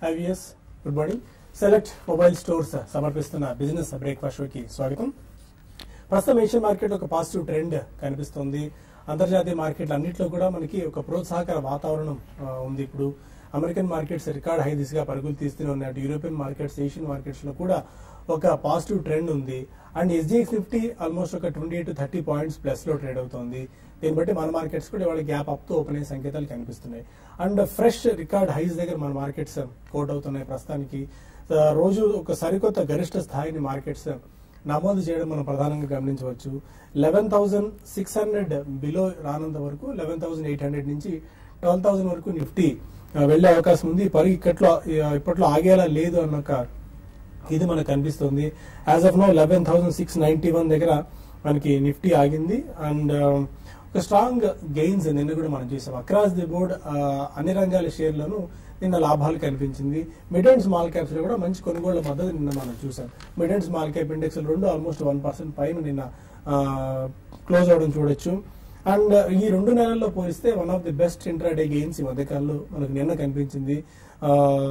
IVS good morning select mobile stores సమర్పిస్తున్న business breakfast షోకి స్వాగతం ప్రస్తుతం ఏషియన్ మార్కెట్ ఒక పాజిటివ్ ట్రెండ్ కనిపిస్తుంది అంతర్జాతీయ మార్కెట్లు అన్నింటిలో కూడా మనకి ఒక ప్రోత్సాహకర వాతావరణం ఆ, ఉంది ఇప్పుడు అమెరికన్ మార్కెట్స్ రికార్డ్ హై దిశగా పరుగులు తీస్తూనే ఉన్నాయి అటు యూరోపియన్ మార్కెట్స్ ఏషియన్ మార్కెట్స్ లో కూడా ఒక పాజిటివ్ ట్రెండ్ ఉంది అండ్ ఎస్జిఎక్స్ నిఫ్టీ ఆల్మోస్ట్ ఒక twenty two thirty points plus లో ట్రేడ్ అవుతోంది దీన్ని బట్టి మన మార్కెట్స్ కూడా ఇవాళ గ్యాప్ అప్ తో ఓపెన్ అయ్యే సంకేతాలు కనిపిస్తున్నాయి అండ్ ఫ్రెష్ రికార్డ్ హైస్ దగ్గర మన మార్కెట్స్ కోట్ అవుతున్నాయి ప్రస్తుతానికి ఆ, రోజు ఒక సరికొత్త గరిష్ట స్థాయిని మార్కెట్స్ నమోదు చేయడం మనం ప్రధానంగా గమనించవచ్చు eleven thousand six hundred below రానంత వరకు లెవెన్ థౌసండ్ ఎయిట్ హండ్రెడ్ నుంచి ట్వెల్వ్ థౌసండ్ వరకు నిఫ్టీ ఆ, వెళ్లే అవకాశం ఉంది ఈ పరుగు ఇక్కట్లో ఆ, ఇప్పట్లో ఆగేలా లేదు అన్న ఒక ఇది మనకు కనిపిస్తుంది as of now eleven thousand six ninety one దగ్గర మనకి నిఫ్టీ ఆగింది అండ్ ఒక స్ట్రాంగ్ గెయిన్స్ నిన్న కూడా మనం చూసాం అక్రాస్ ది బోర్డ్ అన్ని రంగాల షేర్లను నిన్న లాభాలు కనిపించింది మిడ్ అండ్ స్మాల్ క్యాప్స్ లో కూడా మంచి కొనుగోళ్ల మద్దతు నిన్న మనం చూసాం mid and small cap index రెండు ఆల్మోస్ట్ వన్ పర్సెంట్ పైన నిన్న క్లోజ్ అవడం చూడొచ్చు అండ్ ఈ రెండు నెలల్లో పోలిస్తే one of the best intraday gains ఈ మధ్యకాలంలో మనకు నిన్న కనిపించింది ఆ,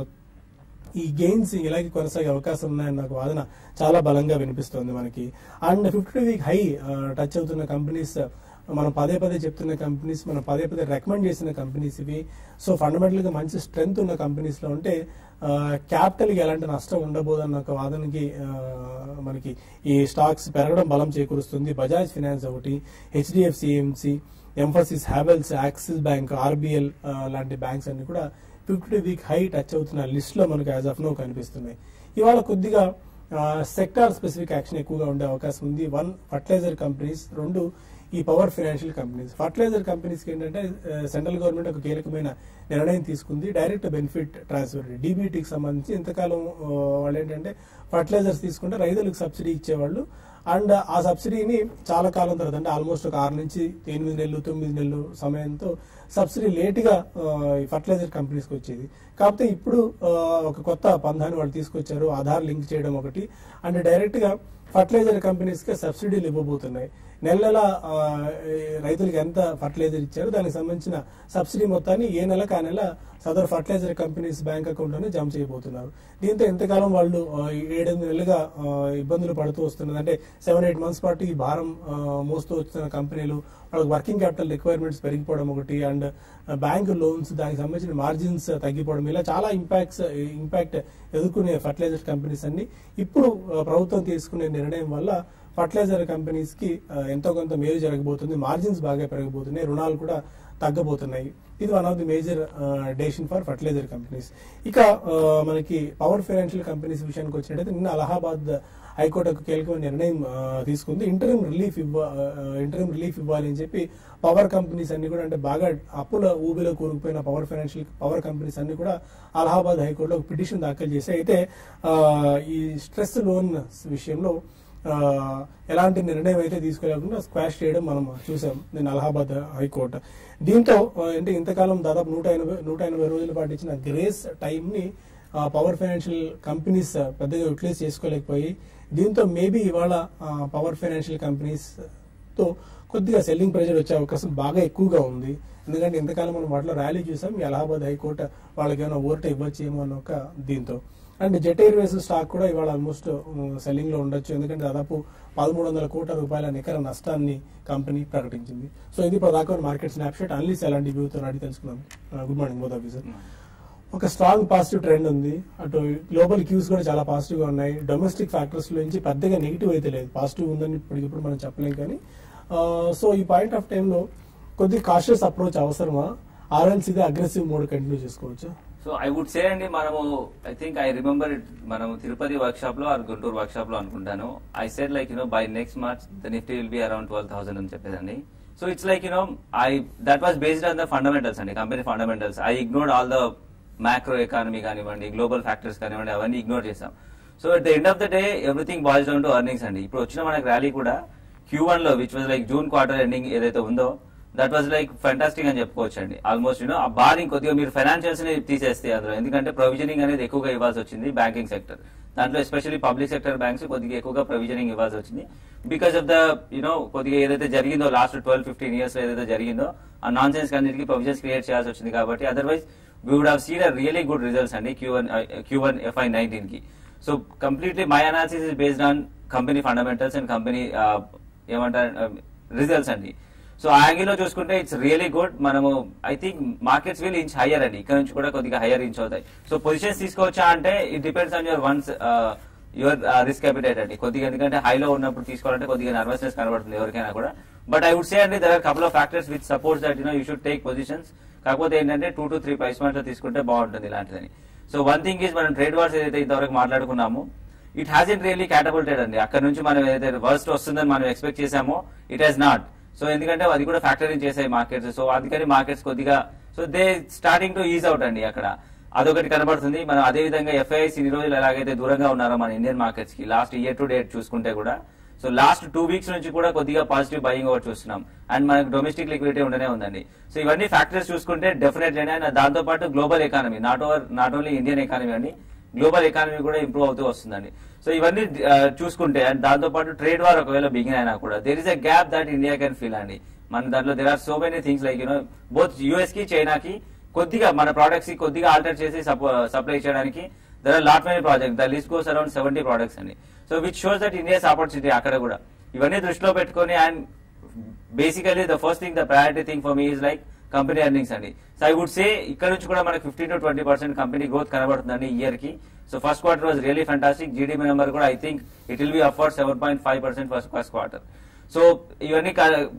ఈ గెయిన్స్ ఇలాగే కొనసాగే అవకాశం ఉన్నాయని నాకు వాదన చాలా బలంగా వినిపిస్తోంది మనకి and fifty week high touch అవుతున్న కంపెనీస్ మనం పదే పదే చెప్తున్న కంపెనీస్ మనం పదే పదే రికమెండ్ చేసిన కంపెనీస్ ఇవి సో ఫండమెంటల్ గా మంచి స్ట్రెంగ్త్ ఉన్న కంపెనీస్ లో ఉంటే క్యాపిటల్ కి ఎలాంటి నష్టం ఉండబోదన్న ఒక వాదనకి ఆ, మనకి ఈ స్టాక్స్ పెరగడం బలం చేకూరుస్తుంది బజాజ్ ఫినాన్స్ ఒకటి HDFC AMC Mphasis Havells Axis bank RBL లాంటి బ్యాంక్స్ అన్ని కూడా ఫిఫ్టీ వీక్ హై టచ్ అవుతున్న లిస్ట్ లో మనకు యాజ్ ఆఫ్ నో కనిపిస్తున్నాయి ఇవాళ కొద్దిగా సెక్టార్ స్పెసిఫిక్ యాక్షన్ ఎక్కువగా ఉండే అవకాశం ఉంది వన్ ఫర్టిలైజర్ కంపెనీస్ రెండు ఈ power financial companies fertiliser companies కి ఏంటంటే సెంట్రల్ గవర్నమెంట్ ఒక కీలకమైన నిర్ణయం తీసుకుంది డైరెక్ట్ బెనిఫిట్ ట్రాన్స్ఫర్ డీబీటీకి సంబంధించి ఇంతకాలం ఆ, వాళ్ళు ఏంటంటే ఫర్టిలైజర్స్ తీసుకుంటే రైతులకు సబ్సిడీ ఇచ్చేవాళ్ళు అండ్ ఆ సబ్సిడీని చాలా కాలం తర్వాత అంటే ఆల్మోస్ట్ ఒక ఆరు నుంచి ఎనిమిది నెలలు తొమ్మిది నెలలు సమయంతో సబ్సిడీ లేట్ గా ఫర్టిలైజర్ కంపెనీస్కి వచ్చేది కాకపోతే ఇప్పుడు ఆ, ఒక కొత్త పంధాన్ని వాళ్ళు తీసుకొచ్చారు ఆధార్ లింక్ చేయడం ఒకటి అండ్ డైరెక్ట్ గా ఫర్టిలైజర్ కంపెనీస్ కి సబ్సిడీలు ఇవ్వబోతున్నాయి నెల నెల ఆ, ఈ రైతులకు ఎంత ఫర్టిలైజర్ ఇచ్చారో దానికి సంబంధించిన సబ్సిడీ మొత్తాన్ని ఏ నెలకు ఆ నెల సదర్ ఫర్టిలైజర్ కంపెనీస్ బ్యాంక్ అకౌంట్ లోనే జమ చేయబోతున్నారు దీంతో ఎంతకాలం వాళ్ళు ఆ, ఏడెనిమిది నెలలుగా ఆ, ఇబ్బందులు పడుతూ వస్తున్నది అంటే సెవెన్ ఎయిట్ మంత్స్ పాటు ఈ భారం ఆ, మోస్తూ వస్తున్న కంపెనీలు వాళ్ళకి వర్కింగ్ క్యాపిటల్ రిక్వైర్మెంట్స్ పెరిగిపోవడం ఒకటి అండ్ బ్యాంక్ లోన్స్ దానికి సంబంధించిన మార్జిన్స్ తగ్గిపోవడం ఇలా చాలా ఇంపాక్ట్స్ ఇంపాక్ట్ ఎదుర్కొనే ఫర్టిలైజర్ కంపెనీస్ అన్ని ఇప్పుడు ఆ, ప్రభుత్వం తీసుకునే నిర్ణయం వల్ల ఫర్టిలైజర్ కంపెనీస్ కి ఆ, ఎంతో కొంత మేలు జరగబోతుంది మార్జిన్స్ బాగా పెరగబోతున్నాయి రుణాలు కూడా తగ్గబోతున్నాయి ఇది వన్ ఆఫ్ ది మేజర్ డేషన్ ఫర్ ఫర్టిలైజర్ కంపెనీస్ ఇక ఆ, మనకి పవర్ ఫైనాన్షియల్ కంపెనీస్ విషయానికి వచ్చినట్టయితే నిన్న అలహాబాద్ హైకోర్టు ఒక కీలకమైన నిర్ణయం ఆ, తీసుకుంది ఇంటర్మ్ రిలీఫ్ ఇవ్వ ఇంటర్మ్ రిలీఫ్ ఇవ్వాలి అని చెప్పి పవర్ కంపెనీస్ అన్ని కూడా అంటే బాగా అప్పుల ఊబిలో కూరుకుపోయిన పవర్ ఫైనాన్షియల్ పవర్ కంపెనీస్ అన్ని కూడా అలహాబాద్ హైకోర్టులో ఒక పిటిషన్ దాఖలు చేసి అయితే ఆ, ఈ స్ట్రెస్ లోన్ విషయంలో ఆ, ఎలాంటి నిర్ణయం అయితే తీసుకోలేకుండా స్క్వాష్ చేయడం మనం చూసాం నేను అలహాబాద్ హైకోర్టు దీంతో ఆ, అంటే ఇంతకాలం దాదాపు నూట ఎనభై నూట ఎనభై రోజుల పాటు ఇచ్చిన గ్రేస్ టైం ని పవర్ ఫైనాన్షియల్ కంపెనీస్ పెద్దగా యూటిలైజ్ చేసుకోలేకపోయి దీంతో మేబీ ఇవాళ పవర్ ఫైనాన్షియల్ కంపెనీస్ తో కొద్దిగా సెల్లింగ్ ప్రెషర్ వచ్చే అవకాశం బాగా ఎక్కువగా ఉంది ఎందుకంటే ఇంతకాలం మనం వాటిలో ర్యాలీ చూసాం ఈ అలహాబాద్ హైకోర్టు వాళ్ళకి ఏమైనా ఓవర్ట ఇవ్వచ్చేమో అన్న ఒక దీంతో అండ్ జెట్ ఎయిర్వేస్ స్టాక్ కూడా ఇవాళ ఆల్మోస్ట్ సెల్లింగ్ లో ఉండొచ్చు ఎందుకంటే దాదాపు పదమూడు వందల కోట్ల రూపాయల నికర నష్టాన్ని కంపెనీ ప్రకటించింది సో ఇది ప్రధాన మార్కెట్ స్నాప్షాట్ అన్లీస్ ఎలాంటి వ్యూతో అడిగి తెలుసుకున్నాం గుడ్ మార్నింగ్ బోత్ ఆఫీసర్ ఒక స్ట్రాంగ్ పాజిటివ్ ట్రెండ్ ఉంది అటు గ్లోబల్ క్యూస్ కూడా చాలా పాజిటివ్ గా ఉన్నాయి డొమెస్టిక్ ఫ్యాక్టర్స్ నుంచి పెద్దగా నెగిటివ్ అయితే లేదు పాజిటివ్ ఉందని ఇప్పటికిప్పుడు మనం చెప్పలేం కానీ సో ఈ పాయింట్ ఆఫ్ టైంలో కొద్ది కాషియస్ అప్రోచ్ అవసరమా ఆర్ఎల్స్ ఇది అగ్రెసివ్ మోడ్ కంటిన్యూ చేసుకోవచ్చు సో ఐ వుడ్ సే అండి మనము ఐ థింక్ ఐ రిమెంబర్ మనము తిరుపతి వర్క్ షాప్ లో ఆర్ గుంటూరు వర్క్ షాప్ లో అనుకుంటాను I said like you know by next March the Nifty will be around twelve thousand అని చెప్పేదండి so it's like you know I that was based on the fundamentals అండి company fundamentals I ignored all the macro economy కానివ్వండి global factors కానివ్వండి అవన్నీ ignore చేసాం so at the end of the day everything boils down to earnings అండి ఇప్పుడు వచ్చిన మనకి rally కూడా క్యూ వన్ లో which was like June quarter ending ఏదైతే ఉందో దట్ వాజ్ లైక్ ఫెంటాస్టిక్ అని చెప్పుకోవచ్చు అండి ఆల్మోస్ట్ యూనో ఆ బారింగ్ కొద్దిగా మీరు ఫైనాన్షియల్స్ ని తీసేస్తే అందులో ఎందుకంటే ప్రొవిజనింగ్ అనేది ఎక్కువగా ఇవ్వాల్సి వచ్చింది బ్యాంకింగ్ సెక్టర్ దాంట్లో ఎస్పెషల్లీ పబ్లిక్ సెక్టర్ బ్యాంక్స్ కొద్దిగా ఎక్కువగా ప్రొవిజనింగ్ ఇవ్వాల్సి వచ్చింది బికాస్ ఆఫ్ ద యూనో కొద్దిగా ఏదైతే జరిగిందో లాస్ట్ ట్వెల్వ్ ఫిఫ్టీన్ ఇయర్స్ ఏదైతే జరిగిందో ఆ నాన్ సెన్స్ అన్నిటికీ ప్రొవిజన్స్ క్రియేట్ చేయాల్సి వచ్చింది కాబట్టి otherwise we would have seen a really good results అండి Q one Q one FY nineteen కి so completely my analysis is based on company fundamentals and company ఏమంటారు రిజల్ట్స్ అండి so ఆ angle లో చూసుకుంటే ఇట్స్ రియలీ గుడ్ మనము I think markets will inch higher అండి ఇక్కడ నుంచి కూడా కొద్దిగా హయ్యర్ ఇంచ్ అవుతాయి సో పొజిషన్స్ తీసుకోవచ్చా అంటే it depends on your once your risk appetite అండి కొద్దిగా ఎందుకంటే హైలో ఉన్నప్పుడు తీసుకోవాలంటే కొద్దిగా నర్వస్నెస్ కనబడుతుంది ఎవరికైనా కూడా బట్ ఐ వుడ్ సే అండి there are couple of factors which supports that you know you should take positions కాకపోతే ఏంటంటే two to three price points లో తీసుకుంటే బాగుంటుంది ఇలాంటిదని సో వన్ థింగ్ ఈజ్ మనం ట్రేడ్ వార్స్ ఏదైతే ఇంతవరకు మాట్లాడుకున్నామో it has in really catapulted అండి అక్కడ నుంచి మనం ఏదైతే వర్స్ట్ వస్తుందని మనం ఎక్స్పెక్ట్ చేసామో ఇట్ హాస్ నాట్ సో ఎందుకంటే అది కూడా ఫ్యాక్టరింగ్ చేసాయి మార్కెట్స్ సో అందుకని మార్కెట్స్ కొద్దిగా so they starting to ease out అండి అక్కడ అదొకటి కనబడుతుంది మనం అదే విధంగా ఎఫ్ఐఐస్ ఇన్ని రోజులు ఎలాగైతే దూరంగా ఉన్నారో మన ఇండియన్ మార్కెట్స్ కి లాస్ట్ ఇయర్ టు డేట్ చూసుకుంటే కూడా సో లాస్ట్ టూ వీక్స్ నుంచి కూడా కొద్దిగా పాజిటివ్ బయింగ్ ఓవర్ చూస్తున్నాం అండ్ మనకు డొమెస్టిక్ లిక్విడిటీ ఉండనే ఉందండి సో ఇవన్నీ ఫ్యాక్టర్స్ చూసుకుంటే డెఫినెట్లీ అండ్ దాంతో పాటు global economy not over not only Indian economy అండి గ్లోబల్ ఎకానమీ కూడా ఇంప్రూవ్ అవుతూ వస్తుందండి సో ఇవన్నీ ఆ, చూసుకుంటే అండ్ దాంతో పాటు ట్రేడ్ వార్ ఒకవేళ బిగిన్ అయినా కూడా there is a gap that India can feel అండి మన దాంట్లో there are so many things like you know both US కి చైనాకి కొద్దిగా మన ప్రొడక్ట్స్ కి కొద్దిగా ఆల్టర్ చేసి సప్లై చేయడానికి there are lot many project the list goes around seventy products అండి so which shows that India's opportunity అక్కడ కూడా ఇవన్నీ దృష్టిలో పెట్టుకొని and basically the first thing the priority thing for me is like company earnings అండి so I would say ఇక్కడ నుంచి కూడా మనకి fifteen to twenty percent company growth కనబడుతుందండి ఇయర్ కి so first quarter was really fantastic GDP number కూడా I think it will be upward seven point five percent first first quarter so ఇవన్నీ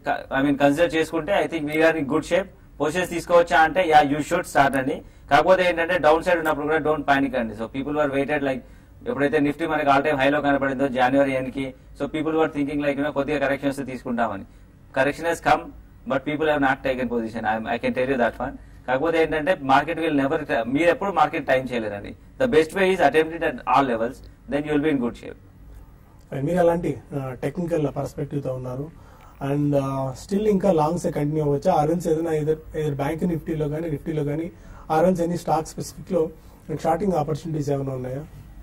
I mean consider చేసుకుంటే I think we're in good shape positions తీసుకోవచ్చా అంటే yeah you should start అండి కాకపోతే ఏంటంటే down downside ఉన్నప్పుడు కూడా డోంట్ పానిక్ అండి so people were weighted like ఎప్పుడైతే నిఫ్టీ మనకి ఆల్ టైమ్ హైలో కనబడిందో జనవరి ఎన్ కి so people were thinking like కొద్దిగా కరెక్షన్స్ తీసుకుంటామని correction has come but people have not taken position I can tell you that one కాకపోతే ఏంటంటే మార్కెట్ విల్ నెవర్ మీరు ఎప్పుడు మార్కెట్ టైం చేయలేరండి the best way is attempted at all levels then you will be in good shape and మీరు అలాంటి technical perspective తో ఉన్నారు and still ఇంకా లాంగ్స్ కంటిన్యూ అవ్వచ్చా ఆరెంజ్ ఏదైనా ఇదర్ బ్యాంక్ నిఫ్టీలో కానీ నిఫ్టీలో కానీ ఆరెంజ్ ఎనీ స్టాక్ స్పెసిఫిక్ లో షార్టింగ్ ఆపర్చునిటీస్ ఏమైనా ఉన్నాయా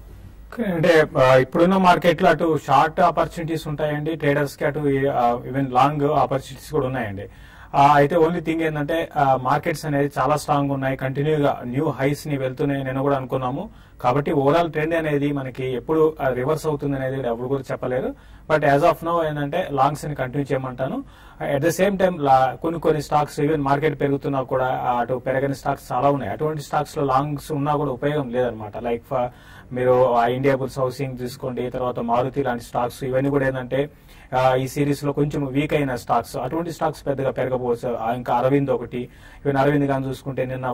అంటే ఆ, ఇప్పుడున్న మార్కెట్ లో అటు షార్ట్ ఆపర్చునిటీస్ ఉంటాయండి ట్రేడర్స్ కి అటు ఈవెన్ లాంగ్ ఆపర్చునిటీస్ కూడా ఉన్నాయండి ఆ, అయితే ఓన్లీ థింగ్ ఏంటంటే మార్కెట్స్ అనేది చాలా స్ట్రాంగ్ ఉన్నాయి కంటిన్యూగా న్యూ హైస్ ని వెళ్తున్నాయి నేను కూడా అనుకున్నాము కాబట్టి ఓవరాల్ ట్రెండ్ అనేది మనకి ఎప్పుడు రివర్స్ అవుతుంది అనేది ఎవరు కూడా చెప్పలేరు బట్ యాజ్ ఆఫ్ నో ఏంటంటే లాంగ్స్ ని కంటిన్యూ చేయమంటాను అట్ ద సేమ్ టైం కొన్ని కొన్ని స్టాక్స్ ఈవెన్ మార్కెట్ పెరుగుతున్నా కూడా ఆ, అటు పెరగని స్టాక్స్ చాలా ఉన్నాయి అటువంటి స్టాక్స్ లో లాంగ్స్ ఉన్నా కూడా ఉపయోగం లేదనమాట లైక్ మీరు ఆ ఇండియా బుల్స్ హౌసింగ్ తీసుకోండి తర్వాత మారుతి లాంటి స్టాక్స్ ఇవన్నీ కూడా ఏంటంటే ఆ, ఈ సిరీస్ లో కొంచెం వీక్ అయిన స్టాక్స్ అటువంటి స్టాక్స్ పెద్దగా పెరగపోవచ్చు ఆ, ఇంకా అరవింద్ ఒకటి ఈవెన్ అరవింద్ కానీ చూసుకుంటే నిన్న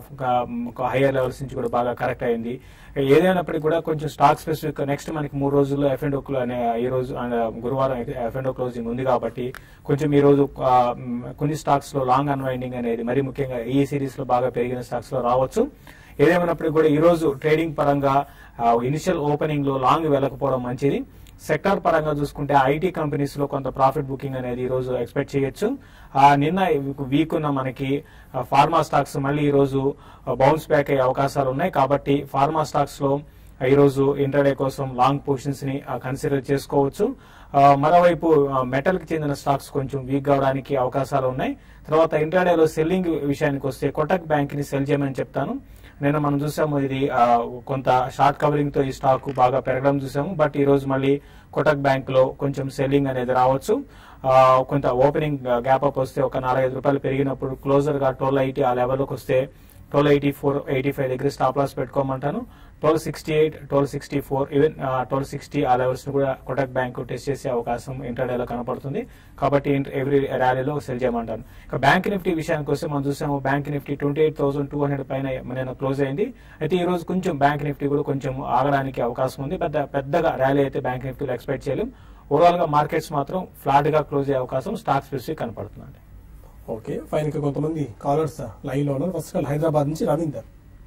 హైయర్ లెవెల్స్ నుంచి కూడా బాగా కరెక్ట్ అయింది ఏదైనప్పటికీ కూడా కొంచెం స్టాక్ స్పెసిఫిక్ నెక్స్ట్ మనకి మూడు రోజుల్లో ఎఫ్ అండ్ అనే ఈ రోజు అండ్ గురువారం ఎఫ్ అండ్ క్లోజింగ్ ఉంది కాబట్టి కొంచెం ఈ రోజు ఆ, మ్, కొన్ని స్టాక్స్ లో లాంగ్ అన్వైండింగ్ అనేది మరి ముఖ్యంగా ఈ సిరీస్ లో బాగా పెరిగిన స్టాక్స్ లో రావచ్చు ఏదేమైనప్పటికీ కూడా ఈ రోజు ట్రేడింగ్ పరంగా ఇనిషియల్ ఓపెనింగ్ లో లాంగ్ వెళ్ళకపోవడం మంచిది సెక్టార్ పరంగా చూసుకుంటే ఐటీ కంపెనీస్ లో కొంత ప్రాఫిట్ బుకింగ్ అనేది ఈ రోజు ఎక్స్పెక్ట్ చేయొచ్చు ఆ నిన్న వీక్ ఉన్న మనకి ఫార్మా స్టాక్స్ మళ్ళీ ఈ రోజు బౌన్స్ బ్యాక్ అయ్యే అవకాశాలు ఉన్నాయి కాబట్టి ఫార్మా స్టాక్స్ లో ఈ రోజు ఇంటర్డే కోసం లాంగ్ పొజిషన్స్ ని కన్సిడర్ చేసుకోవచ్చు ఆ, మరోవైపు మెటల్ కి చెందిన స్టాక్స్ కొంచెం వీక్ కావడానికి అవకాశాలు ఉన్నాయి తర్వాత ఇంటర్డేలో సెల్లింగ్ విషయానికి వస్తే కొటక్ బ్యాంక్ ని సెల్ చేయమని చెప్తాను నేను మనం చూసాము ఇది ఆ, కొంత షార్ట్ కవరింగ్ తో ఈ స్టాక్ బాగా పెరగడం చూసాము బట్ ఈ రోజు మళ్ళీ కొటక్ బ్యాంక్ లో కొంచెం సెల్లింగ్ అనేది రావచ్చు ఆ, కొంత ఓపెనింగ్ గ్యాప్ అప్ వస్తే ఒక నాలుగైదు రూపాయలు పెరిగినప్పుడు క్లోజర్ గా ట్వెల్వ్ ఎయిటీ ఆ లెవెల్లోకి వస్తే twelve eighty four eighty five దగ్గర స్టాప్ లాస్ పెట్టుకోమంటాను twelve sixty eight twelve sixty four even twelve sixty ఆ లెవెల్స్ ను కూడా కొటక్ బ్యాంక్ టెస్ట్ చేసే అవకాశం ఇంటర్డేలో కనపడుతుంది కాబట్టి ఎవ్రీ ర్యాలీలో సెల్ చేయమంటాను ఇక బ్యాంక్ నిఫ్టీ విషయానికి వస్తే మనం చూసాము bank Nifty twenty eight thousand two hundred పైన నేను క్లోజ్ అయింది అయితే ఈ రోజు కొంచెం బ్యాంక్ నిఫ్టీ కూడా కొంచెం ఆగడానికి అవకాశం ఉంది పెద్ద పెద్దగా ర్యాలీ అయితే బ్యాంక్ నిఫ్టీలో ఎక్స్పెక్ట్ చేయలేం ఓవరాల్ గా మార్కెట్స్ మాత్రం ఫ్లాట్ గా క్లోజ్ అయ్యే అవకాశం స్టాక్ స్పెసిఫిక్ కనపడుతుంది ఓకే ఫైన్ ఇంకా కొంతమంది కాలర్స్ లైన్ లో ఉన్నారు ఫస్ట్ కాల్ హైదరాబాద్ నుంచి రవీందర్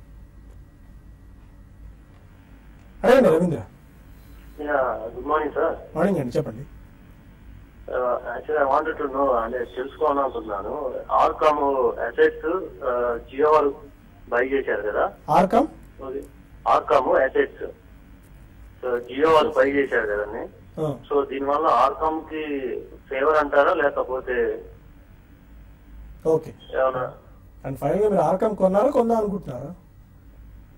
అడగండి Ravindra good morning sir morning అండి చెప్పండి actually I wanted to know అంటే తెలుసుకోవాలనుకుంటున్నాను ఆర్కామ్ అసెట్స్ జియో వాళ్ళు బై చేశారు కదా RCom RCom assets so Jio వాళ్ళు బై చేశారు కదండి సో దీనివల్ల ఆర్కామ్ కి ఫేవర్ అంటారా లేకపోతే ఓకే ఏమైనా అండ్ ఫైనల్ గా మీరు ఆర్కమ్ కొన్నారా కొందా అనుకుంటున్నారా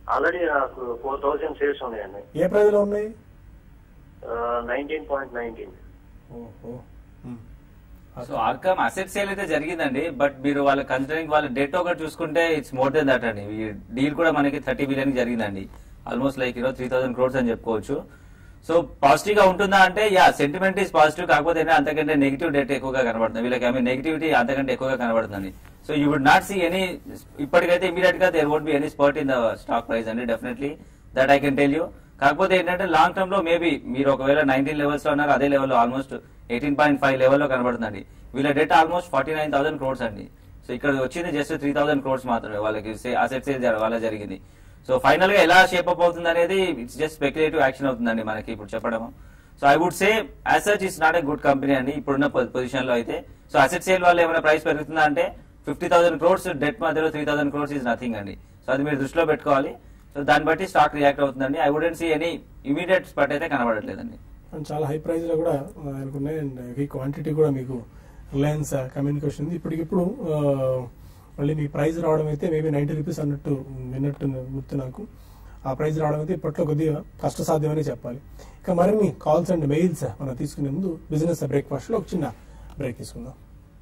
ఆల్రెడీ నాకు ఫోర్ థౌసండ్ షేర్స్ ఉన్నాయండి ఏ ప్రైజ్ లో ఉన్నాయి నైన్టీన్ పాయింట్ నైన్టీన్ ఓహో um. So RCom asset sale అయితే జరిగిందండి బట్ మీరు వాళ్ళ కన్సిడరింగ్ వాళ్ళ డేట్ ఒకటి చూసుకుంటే ఇట్స్ మోర్ దెన్ దట్ అండి ఈ డీల్ కూడా మనకి థర్టీ బిలియన్ జరిగిందండి ఆల్మోస్ట్ లైక్ ఈరోజు త్రీ థౌసండ్ క్రోడ్స్ అని చెప్పుకోవచ్చు సో పాజిటివ్ గా ఉంటుందా అంటే యా సెంటిమెంట్ ఈస్ పాజిటివ్ కాకపోతే ఏంటంటే అంతకంటే నెగిటివ్ డేట్ ఎక్కువగా కనబడుతుంది వీళ్ళకి ఐ మీన్ నెగిటివిటీ అంతకంటే ఎక్కువగా కనబడుతుంది so you would not see any ఇప్పటికైతే ఇమీడియట్ గా there won't be any spot in the stock price అండి definitely that I can tell you కాకపోతే ఏంటంటే లాంగ్ టర్మ్ లో మేబీ మీరు ఒకవేళ నైన్టీన్ లెవెల్స్ లో ఉన్నారు అదే లెవెల్లో ఆల్మోస్ట్ ఎయిటీన్ పాయింట్ ఫైవ్ లెవెల్లో కనబడుతుందండి వీళ్ళ debt almost forty nine thousand crores అండి సో ఇక్కడ వచ్చింది జస్ట్ త్రీ థౌసండ్ క్రోడ్స్ మాత్రమే వాళ్ళకి అసెట్ సేల్ వాళ్ళ జరిగింది సో ఫైనల్ గా ఎలా షేప్ అప్ అవుతుంది అనేది ఇట్స్ జస్ట్ స్పెక్యులేటివ్ యాక్షన్ అవుతుందండి మనకి ఇప్పుడు చెప్పడం so I would say as such is not a good company అండి ఇప్పుడున్న పొజిషన్ లో అయితే సో అసెట్ సేల్ వల్ల ఏమైనా ప్రైస్ పెరుగుతుందా అంటే ఫిఫ్టీ థౌసండ్ క్రోడ్స్ డెట్ మధ్యలో three thousand crores is nothing అండి సో అది మీరు దృష్టిలో పెట్టుకోవాలి సో దాన్ని బట్టి స్టాక్ రియాక్ట్ అవుతుందండి I wouldn't see any immediate spurt అయితే కనబడట్లేదండి అండ్ చాలా హై ప్రైస్ లో కూడా అనుకున్నాయి అండ్ ఈ క్వాంటిటీ కూడా మీకు రిలయన్స్ కమ్యూనికేషన్ ఉంది ఇప్పటికిప్పుడు ఆ, మళ్ళీ మీ ప్రైస్ రావడం అయితే మేబీ నైన్టీ రూపీస్ అన్నట్టు విన్నట్టు గుర్తు నాకు ఆ ప్రైస్ రావడం అయితే ఇప్పట్లో కొద్దిగా కష్టసాధ్యమని చెప్పాలి ఇక మరిన్ని కాల్స్ అండ్ మెయిల్స్ మనం తీసుకునే ముందు బిజినెస్ బ్రేక్ఫాస్ట్ లో ఒక చిన్న బ్రేక్ తీసుకుందాం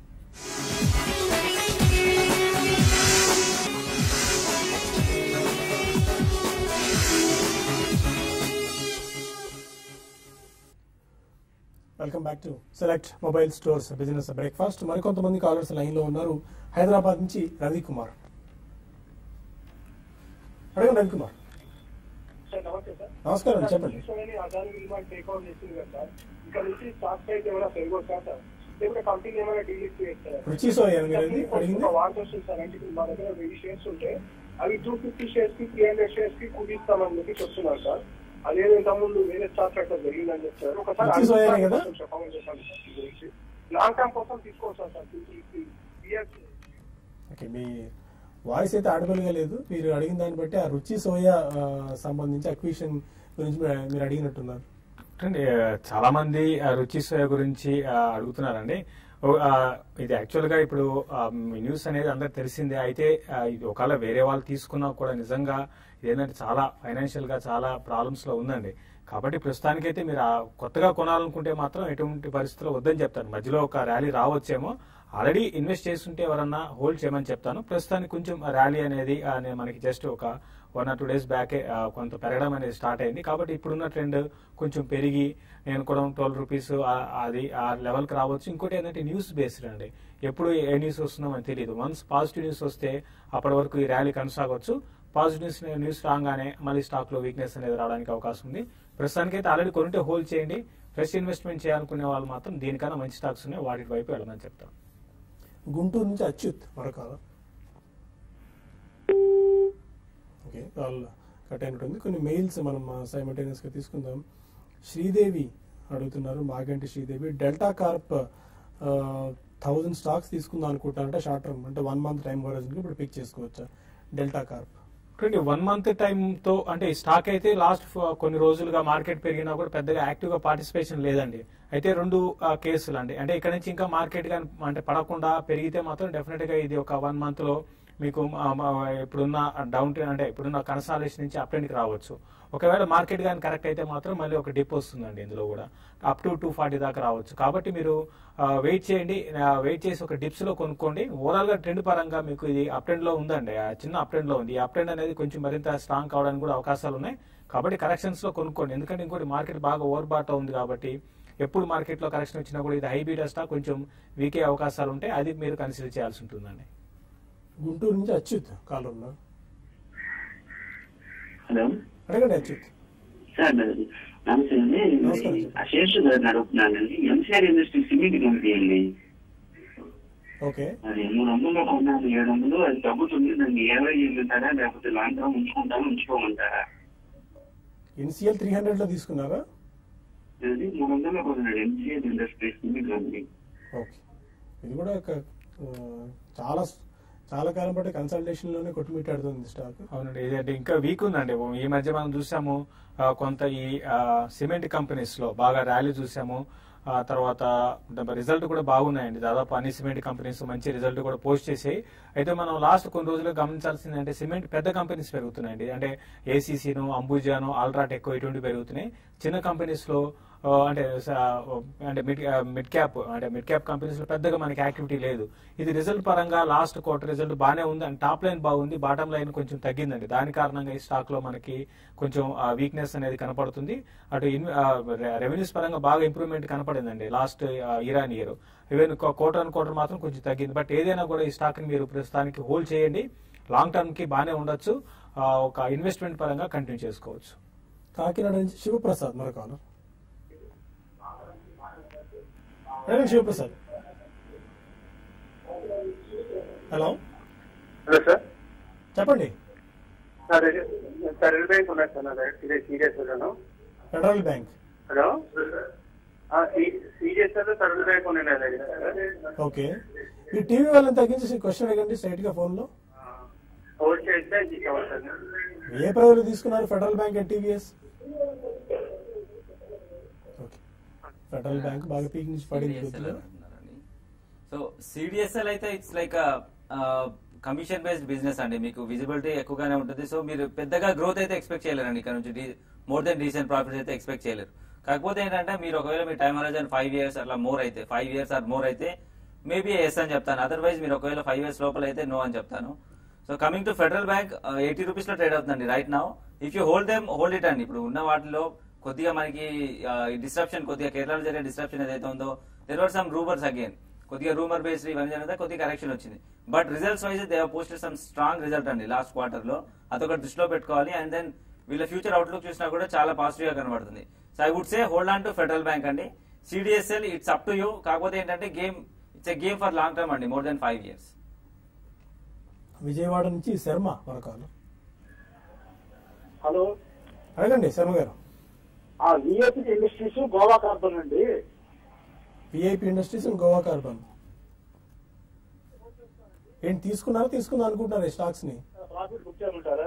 welcome back to select mobile stores business breakfast మరికొంతమంది కాలర్స్ లైన్ లో ఉన్నారు హైదరాబాద్ నుంచి రవి కుమార్ అడగండి రవి కుమార్ సార్ నమస్తే సార్ నమస్కారం చెప్పండి తీసుకొని అదాని విలువ టేక్ అవుట్ చేసింది కదా సార్ ఇక్కడ నుంచి స్టాక్ ప్రైస్ ఏమైనా పెరగొచ్చా సార్ లేకపోతే కంపెనీ ఏమైనా డీలిస్ట్ చేస్తారా రుచి సోయా మీరు ఏది అడిగింది వార్త వస్తుంది సార్ అంటే ఇప్పుడు మా దగ్గర వెయ్యి షేర్స్ ఉంటే అవి టూ ఫిఫ్టీ షేర్స్ కి త్రీ హండ్రెడ్ షేర్స్ కి కుదిస్తామని చెప్పి చెప్తున్నారు సార్ అదేదో ఇంతకుముందు వేరే స్టాక్ అట్లా జరిగిందని చెప్తారు ఒకసారి రుచి సోయానే కదా? కొంచెం చెప్పమని చెప్పండి సార్ ఈ గురించి లాంగ్ టర్మ్ కోసం తీసుకోవచ్చు sir two three years okay మీ వాయిస్ అయితే ఆడబుల్ గా లేదు మీరు అడిగిన దాన్ని బట్టి ఆ రుచి సోయా ఆ, సంబంధించి అక్విషన్ గురించి మీరు- మీరు అడిగినట్టున్నారు అంటే చాలా మంది ఆ, రుచి సోయా గురించి ఆ, అడుగుతున్నారండి ఓ, ఆ, ఇది యాక్చువల్ గా ఇప్పుడు ఆ, మీ న్యూస్ అనేది అందరికి తెలిసిందే అయితే ఆ, ఇది ఒకవేళ వేరే వాళ్ళు తీసుకున్నా కూడా నిజంగా ఏంటంటే చాలా ఫైనాన్షియల్ గా చాలా ప్రాబ్లమ్స్ లో ఉందండి కాబట్టి ప్రస్తుతానికైతే మీరు ఆ కొత్తగా కొనాలనుకుంటే మాత్రం ఎటువంటి పరిస్థితుల్లో వద్దని చెప్తాను మధ్యలో ఒక ర్యాలీ రావచ్చేమో ఆల్రెడీ ఇన్వెస్ట్ చేస్తుంటే ఎవరన్నా హోల్డ్ చేయమని చెప్తాను ప్రస్తుతానికి కొంచెం ర్యాలీ అనేది ఆ, నే- మనకి జస్ట్ ఒక వన్ ఆర్ టూ డేస్ బ్యాకే ఆ, కొంత పెరగడం అనేది స్టార్ట్ అయింది కాబట్టి ఇప్పుడున్న ట్రెండ్ కొంచెం పెరిగి నేను కూడా ట్వెల్వ్ రూపీస్ అది ఆ లెవెల్కి రావచ్చు ఇంకోటి ఏంటంటే న్యూస్ బేస్డ్ అండి ఎప్పుడు ఏ న్యూస్ వస్తుందో మనకు తెలియదు వన్స్ పాజిటివ్ న్యూస్ వస్తే అప్పటి వరకు ఈ ర్యాలీ కొనసాగవచ్చు పాజిటివ్ న్యూస్ న్యూస్ రాగానే మళ్ళీ స్టాక్ లో వీక్నెస్ అనేది రావడానికి అవకాశం ఉంది ప్రస్తుతానికి అయితే ఆల్రెడీ కొనుంటే హోల్డ్ చేయండి ఫ్రెష్ ఇన్వెస్ట్మెంట్ చేయాలనుకునే వాళ్ళు మాత్రం దీనికన్నా మంచి స్టాక్స్ ఉన్నాయి వాటి వైపు వెళ్ళమని చెప్తాను గుంటూరు నుంచి అచ్యుత్ మరొక ఓకే కాల్ కట్ అయినట్టుంది కొన్ని మెయిల్స్ మనం సైమల్టేనియస్ గా తీసుకుందాం శ్రీదేవి అడుగుతున్నారు Maganti Sridevi Delta Corp thousand stocks తీసుకుందాం అనుకుంటారంటే షార్ట్ టర్మ్ అంటే వన్ మంత్ టైం హోరైజన్ ఇప్పుడు పిక్ చేసుకోవచ్చా డెల్టా కార్ప్ చూడండి వన్ మంత్ టైం తో అంటే ఈ స్టాక్ అయితే లాస్ట్ కొన్ని రోజులుగా మార్కెట్ పెరిగినా కూడా పెద్దగా యాక్టివ్ గా పార్టిసిపేషన్ లేదండి అయితే రెండు ఆ, కేసులు అండి అంటే ఇక్కడ నుంచి ఇంకా మార్కెట్ గా అంటే పడకుండా పెరిగితే మాత్రం డెఫినెట్ గా ఇది ఒక వన్ మంత్ లో మీకు ఆ, మా, ఇప్పుడున్న డౌన్ ట్రెండ్ అంటే ఇప్పుడున్న కన్సాలేషన్ నుంచి అప్ ట్రెండ్ కి రావచ్చు ఒకవేళ మార్కెట్ కానీ కరెక్ట్ అయితే మాత్రం మళ్ళీ ఒక డిప్ వస్తుందండి ఇందులో కూడా అప్ టు టూ ఫార్టీ దాకా రావచ్చు కాబట్టి మీరు వెయిట్ చేయండి వెయిట్ చేసి ఒక డిప్స్ లో కొనుక్కోండి ఓవరాల్ గా ట్రెండ్ పరంగా మీకు ఇది అప్ ట్రెండ్ లో ఉందండి ఆ చిన్న అప్ ట్రెండ్ లో ఉంది ఈ అప్ ట్రెండ్ అనేది కొంచెం మరింత స్ట్రాంగ్ కావడానికి కూడా అవకాశాలు ఉన్నాయి కాబట్టి కరెక్షన్స్ లో కొనుక్కోండి ఎందుకంటే ఇంకోటి మార్కెట్ బాగా ఓవర్ బాట్ ఉంది కాబట్టి ఎప్పుడు మార్కెట్ లో కరెక్షన్ వచ్చినా కూడా ఇది హై బీటా స్టాక్ కొంచెం వీకే అవకాశాలు ఉంటాయి అది మీరు కన్సిడర్ చేయాల్సి ఉంటుందండి గుంటూరు నుంచి అచ్యుత్ కాల్ ఉన్నారు హలో అడగండి అచ్యుత్ సార్ నమస్తే అండి నమస్కారం సార్. ఆ శేషు గారిని అడుగుతున్నానండి ఎంసీఆర్ ఇండస్ట్రీ సిమెంట్ కంపెనీ అండి ఓకే అది మూడు వందలు కొన్నాను ఏడు వందలు అది తగ్గుతుంది దాన్ని ఇరవై ఉంటారా లేకపోతే లాంగ్ టర్మ్ ఉంచుకుంటారా ఉంచుకోమంటారా ఎన్సీఎల్ త్రీ హండ్రెడ్ లో తీసుకున్నారా అది మూడు వందలు కొన్నాడు MCR industry cement company okay ఇది కూడా ఒక ఆ, చాలా చాలా కాలం పాటు కన్సల్టేషన్ లోనే కొట్టుమిట్టాడుతుంది స్టాక్ అవునండి ఇదంటే ఇంకా వీక్ ఉందండి ఓ ఈ మధ్య మనం చూసాము ఆ, కొంత ఈ ఆ, సిమెంట్ కంపెనీస్ లో బాగా ర్యాలీ చూసాము ఆ తర్వాత రిజల్ట్ కూడా బాగున్నాయండి దాదాపు అన్ని సిమెంట్ కంపెనీస్ మంచి రిజల్ట్ కూడా పోస్ట్ చేసాయి అయితే మనం లాస్ట్ కొన్ని రోజులు గమనించాల్సింది అంటే సిమెంట్ పెద్ద కంపెనీస్ పెరుగుతున్నాయండి అంటే ఏసీసీను అంబుజాను ఆల్ట్రాటెక్ ఇటువంటి పెరుగుతున్నాయి చిన్న కంపెనీస్ లో ఆ, అంటే స- అంటే మిడ్ మిడ్ క్యాప్ అంటే మిడ్ క్యాప్ కంపెనీస్ లో పెద్దగా మనకి యాక్టివిటీ లేదు ఇది రిజల్ట్ పరంగా లాస్ట్ క్వార్టర్ రిజల్ట్ బాగానే ఉంది అండ్ టాప్ లైన్ బాగుంది బాటమ్ లైన్ కొంచెం తగ్గిందండి దాని కారణంగా ఈ స్టాక్ లో మనకి కొంచెం వీక్నెస్ అనేది కనపడుతుంది అటు రెవెన్యూస్ పరంగా బాగా ఇంప్రూవ్మెంట్ కనపడిందండి last year on year even quarter on quarter మాత్రం కొంచెం తగ్గింది బట్ ఏదైనా కూడా ఈ స్టాక్ ని మీరు ప్రస్తుతానికి హోల్డ్ చేయండి లాంగ్ టర్మ్ కి బాగానే ఉండొచ్చు ఆ, ఒక ఇన్వెస్ట్మెంట్ పరంగా కంటిన్యూ చేసుకోవచ్చు కాకినాడ నుంచి శివప్రసాద్ మరో కాలర్ అడగండి శివప్రసాద్ హలో హలో సార్ చెప్పండి సార్ సార్ ఎల్ బ్యాంక్ ఉన్నాయి సార్ నా దగ్గర సీరియస్ సీరియస్ ఉన్నాను Federal bank hello serious sir సరల్ బ్యాంక్ ఉన్నాయి నా దగ్గర ఓకే ఈ టీవీ వాళ్ళని తగ్గించేసి క్వశ్చన్ అడగండి స్ట్రైట్ గా ఫోన్ లో హోల్డ్ చేస్తే ఇస్తాం సార్ ఏ ప్రజలు తీసుకున్నారు Federal bank and TVS okay Federal bank బాగా పీక్ నుంచి పడింది CDSL కొద్దిగా అంటున్నారని. సో సిడిఎస్ఎల్ అయితే it's like commission based business అండి మీకు విజిబిలిటీ ఎక్కువగానే ఉంటుంది సో మీరు పెద్దగా గ్రోత్ అయితే ఎక్స్పెక్ట్ చేయలేరండి ఇక్కడ నుంచి మోర్ దెన్ డీసెంట్ ప్రాఫిట్స్ అయితే ఎక్స్పెక్ట్ చేయలేరు కాకపోతే ఏంటంటే మీరు ఒకవేళ మీ టైం హోరైజన్ ఫైవ్ ఇయర్స్ అట్లా మోర్ అయితే ఫైవ్ ఇయర్స్ ఆర్ మోర్ అయితే మేబీ ఎస్ అని చెప్తాను అదర్వైజ్ మీరు ఒకవేళ ఫైవ్ ఇయర్స్ లోపల అయితే నో అని చెప్తాను so coming to Federal bank eighty rupees లో ట్రేడ్ అవుతుందండి right now if you hold them hold it అండి ఇప్పుడు ఉన్న వాటిలో కొద్దిగా మనకి డిస్ట్రప్షన్ కొద్దిగా కేరళలో జరిగే డిస్ట్రప్షన్ ఏదైతే ఉందో there are some rumours again కొద్దిగా రూమర్ బేస్డ్ ఇవన్నీ జరిగితే కొద్దిగా కరెక్షన్ వచ్చింది but results wise they posted some strong result అండి లాస్ట్ క్వార్టర్ లో అదొకటి దృష్టిలో పెట్టుకోవాలి అండ్ దెన్ వీళ్ళ ఫ్యూచర్ అవుట్లుక్ చూసినా కూడా చాలా పాజిటివ్ గా కనబడుతుంది so I would say hold on to Federal bank అండి CDSL it's up to you కాకపోతే ఏంటంటే game it's a game for long term అండి more than five years Vijayawada నుంచి శర్మ మరో కాలర్ హలో అడగండి శర్మ గారు ఆ విఎస్సి ఇండస్ట్రీస్ గోవా కార్బన్ అండి VIP industries and Goa Carbon ఏంటి తీసుకున్నారా తీసుకుందాం అనుకుంటున్నారు ఈ స్టాక్స్ ని ప్రాఫిట్ బుక్ చేయమంటారా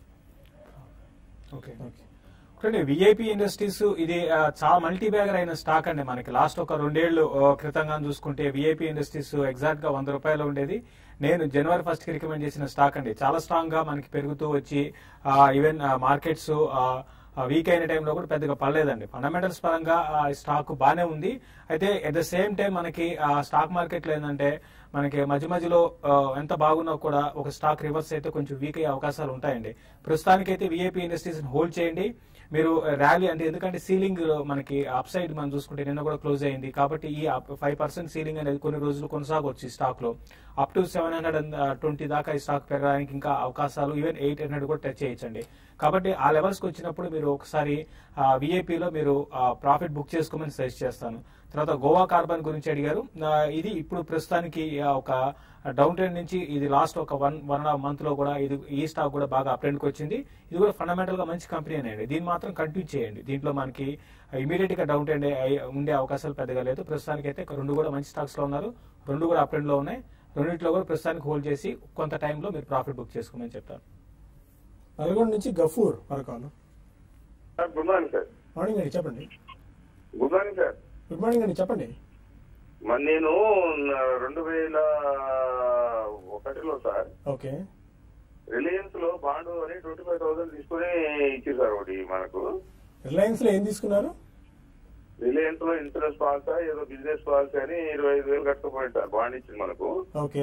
ఓకే ఓకే చూడండి విఐపి ఇండస్ట్రీస్ ఇది ఆ, చాలా మల్టీ బ్యాగర్ అయిన స్టాక్ అండి మనకి లాస్ట్ ఒక రెండేళ్లు ఆ, క్రితంగా చూసుకుంటే విఐపి ఇండస్ట్రీస్ ఎగ్జాక్ట్ గా వంద రూపాయలు ఉండేది నేను జనవరి ఫస్ట్ కి రికమెండ్ చేసిన స్టాక్ అండి చాలా స్ట్రాంగ్ గా మనకి పెరుగుతూ వచ్చి ఈవెన్ మార్కెట్స్ వీక్ అయిన టైంలో కూడా పెద్దగా పడలేదండి ఫండమెంటల్స్ పరంగా ఆ స్టాక్ బానే ఉంది అయితే ఎట్ ద సేమ్ టైం మనకి ఆ స్టాక్ మార్కెట్ లో ఏంటంటే మనకి మధ్య మధ్యలో ఆ, ఎంత బాగున్నా కూడా ఒక స్టాక్ రివర్స్ అయితే కొంచెం వీక్ అయ్యే అవకాశాలు ఉంటాయండి ప్రస్తుతానికైతే విఐపి ఇండస్ట్రీస్ హోల్డ్ చేయండి మీరు ర్యాలీ అంటే ఎందుకంటే సీలింగ్ మనకి అప్ సైడ్ మనం చూసుకుంటే నిన్న కూడా క్లోజ్ అయింది కాబట్టి ఈ ఫైవ్ పర్సెంట్ సీలింగ్ అనేది కొన్ని రోజులు కొనసాగొచ్చు ఈ స్టాక్ లో up to seven hundred and twenty దాకా ఈ స్టాక్ పెరగడానికి ఇంకా అవకాశాలు ఈవెన్ ఎయిట్ హండ్రెడ్ కూడా టచ్ చేయొచ్చండి కాబట్టి ఆ లెవెల్స్ కి వచ్చినప్పుడు మీరు ఒకసారి విఐపి లో మీరు ప్రాఫిట్ బుక్ చేసుకోమని సజెస్ట్ చేస్తాను తర్వాత గోవా కార్బన్ గురించి అడిగారు ఆ, ఇది ఇప్పుడు ప్రస్తుతానికి ఆ, ఒక డౌన్ ట్రెండ్ నుంచి ఇది లాస్ట్ ఒక one one and half month లో కూడా ఇది ఈ స్టాక్ కూడా బాగా అప్ ట్రెండ్ కి వచ్చింది ఇది కూడా ఫండమెంటల్ గా మంచి కంపెనీ అండి దీన్ని మాత్రం కంటిన్యూ చేయండి దీంట్లో మనకి ఇమీడియట్ గా డౌన్ ట్రెండ్ అయ్యి- ఉండే అవకాశాలు పెద్దగా లేదు ప్రస్తుతానికి అయితే రెండు కూడా మంచి స్టాక్స్ లో ఉన్నారు రెండు కూడా అప్ ట్రెండ్ లో ఉన్నాయి రెండింటిలో కూడా ప్రస్తుతానికి హోల్డ్ చేసి కొంత టైంలో మీరు ప్రాఫిట్ బుక్ చేసుకోమని చెప్తాను నల్గొండ నుంచి గఫూర్ మరో caller sir good morning sir morning అండి చెప్పండి good morning sir good morning అండి చెప్పండి మరి నేను రెండు వేల ఒకటిలో సార్ ఓకే రిలయన్స్ లో బాండ్ అని ట్వంటీ ఫైవ్ థౌసండ్ తీసుకుని ఇచ్చారు సార్ ఒకటి మనకు రిలయన్స్ లో ఏం తీసుకున్నారు రిలయన్స్ లో ఇన్సూరెన్స్ పాలసీ ఏదో బిజినెస్ పాలసీ అని ఇరవై ఐదు వేలు కట్టుకుపోయింది సార్ బాండ్ ఇచ్చింది మనకు ఓకే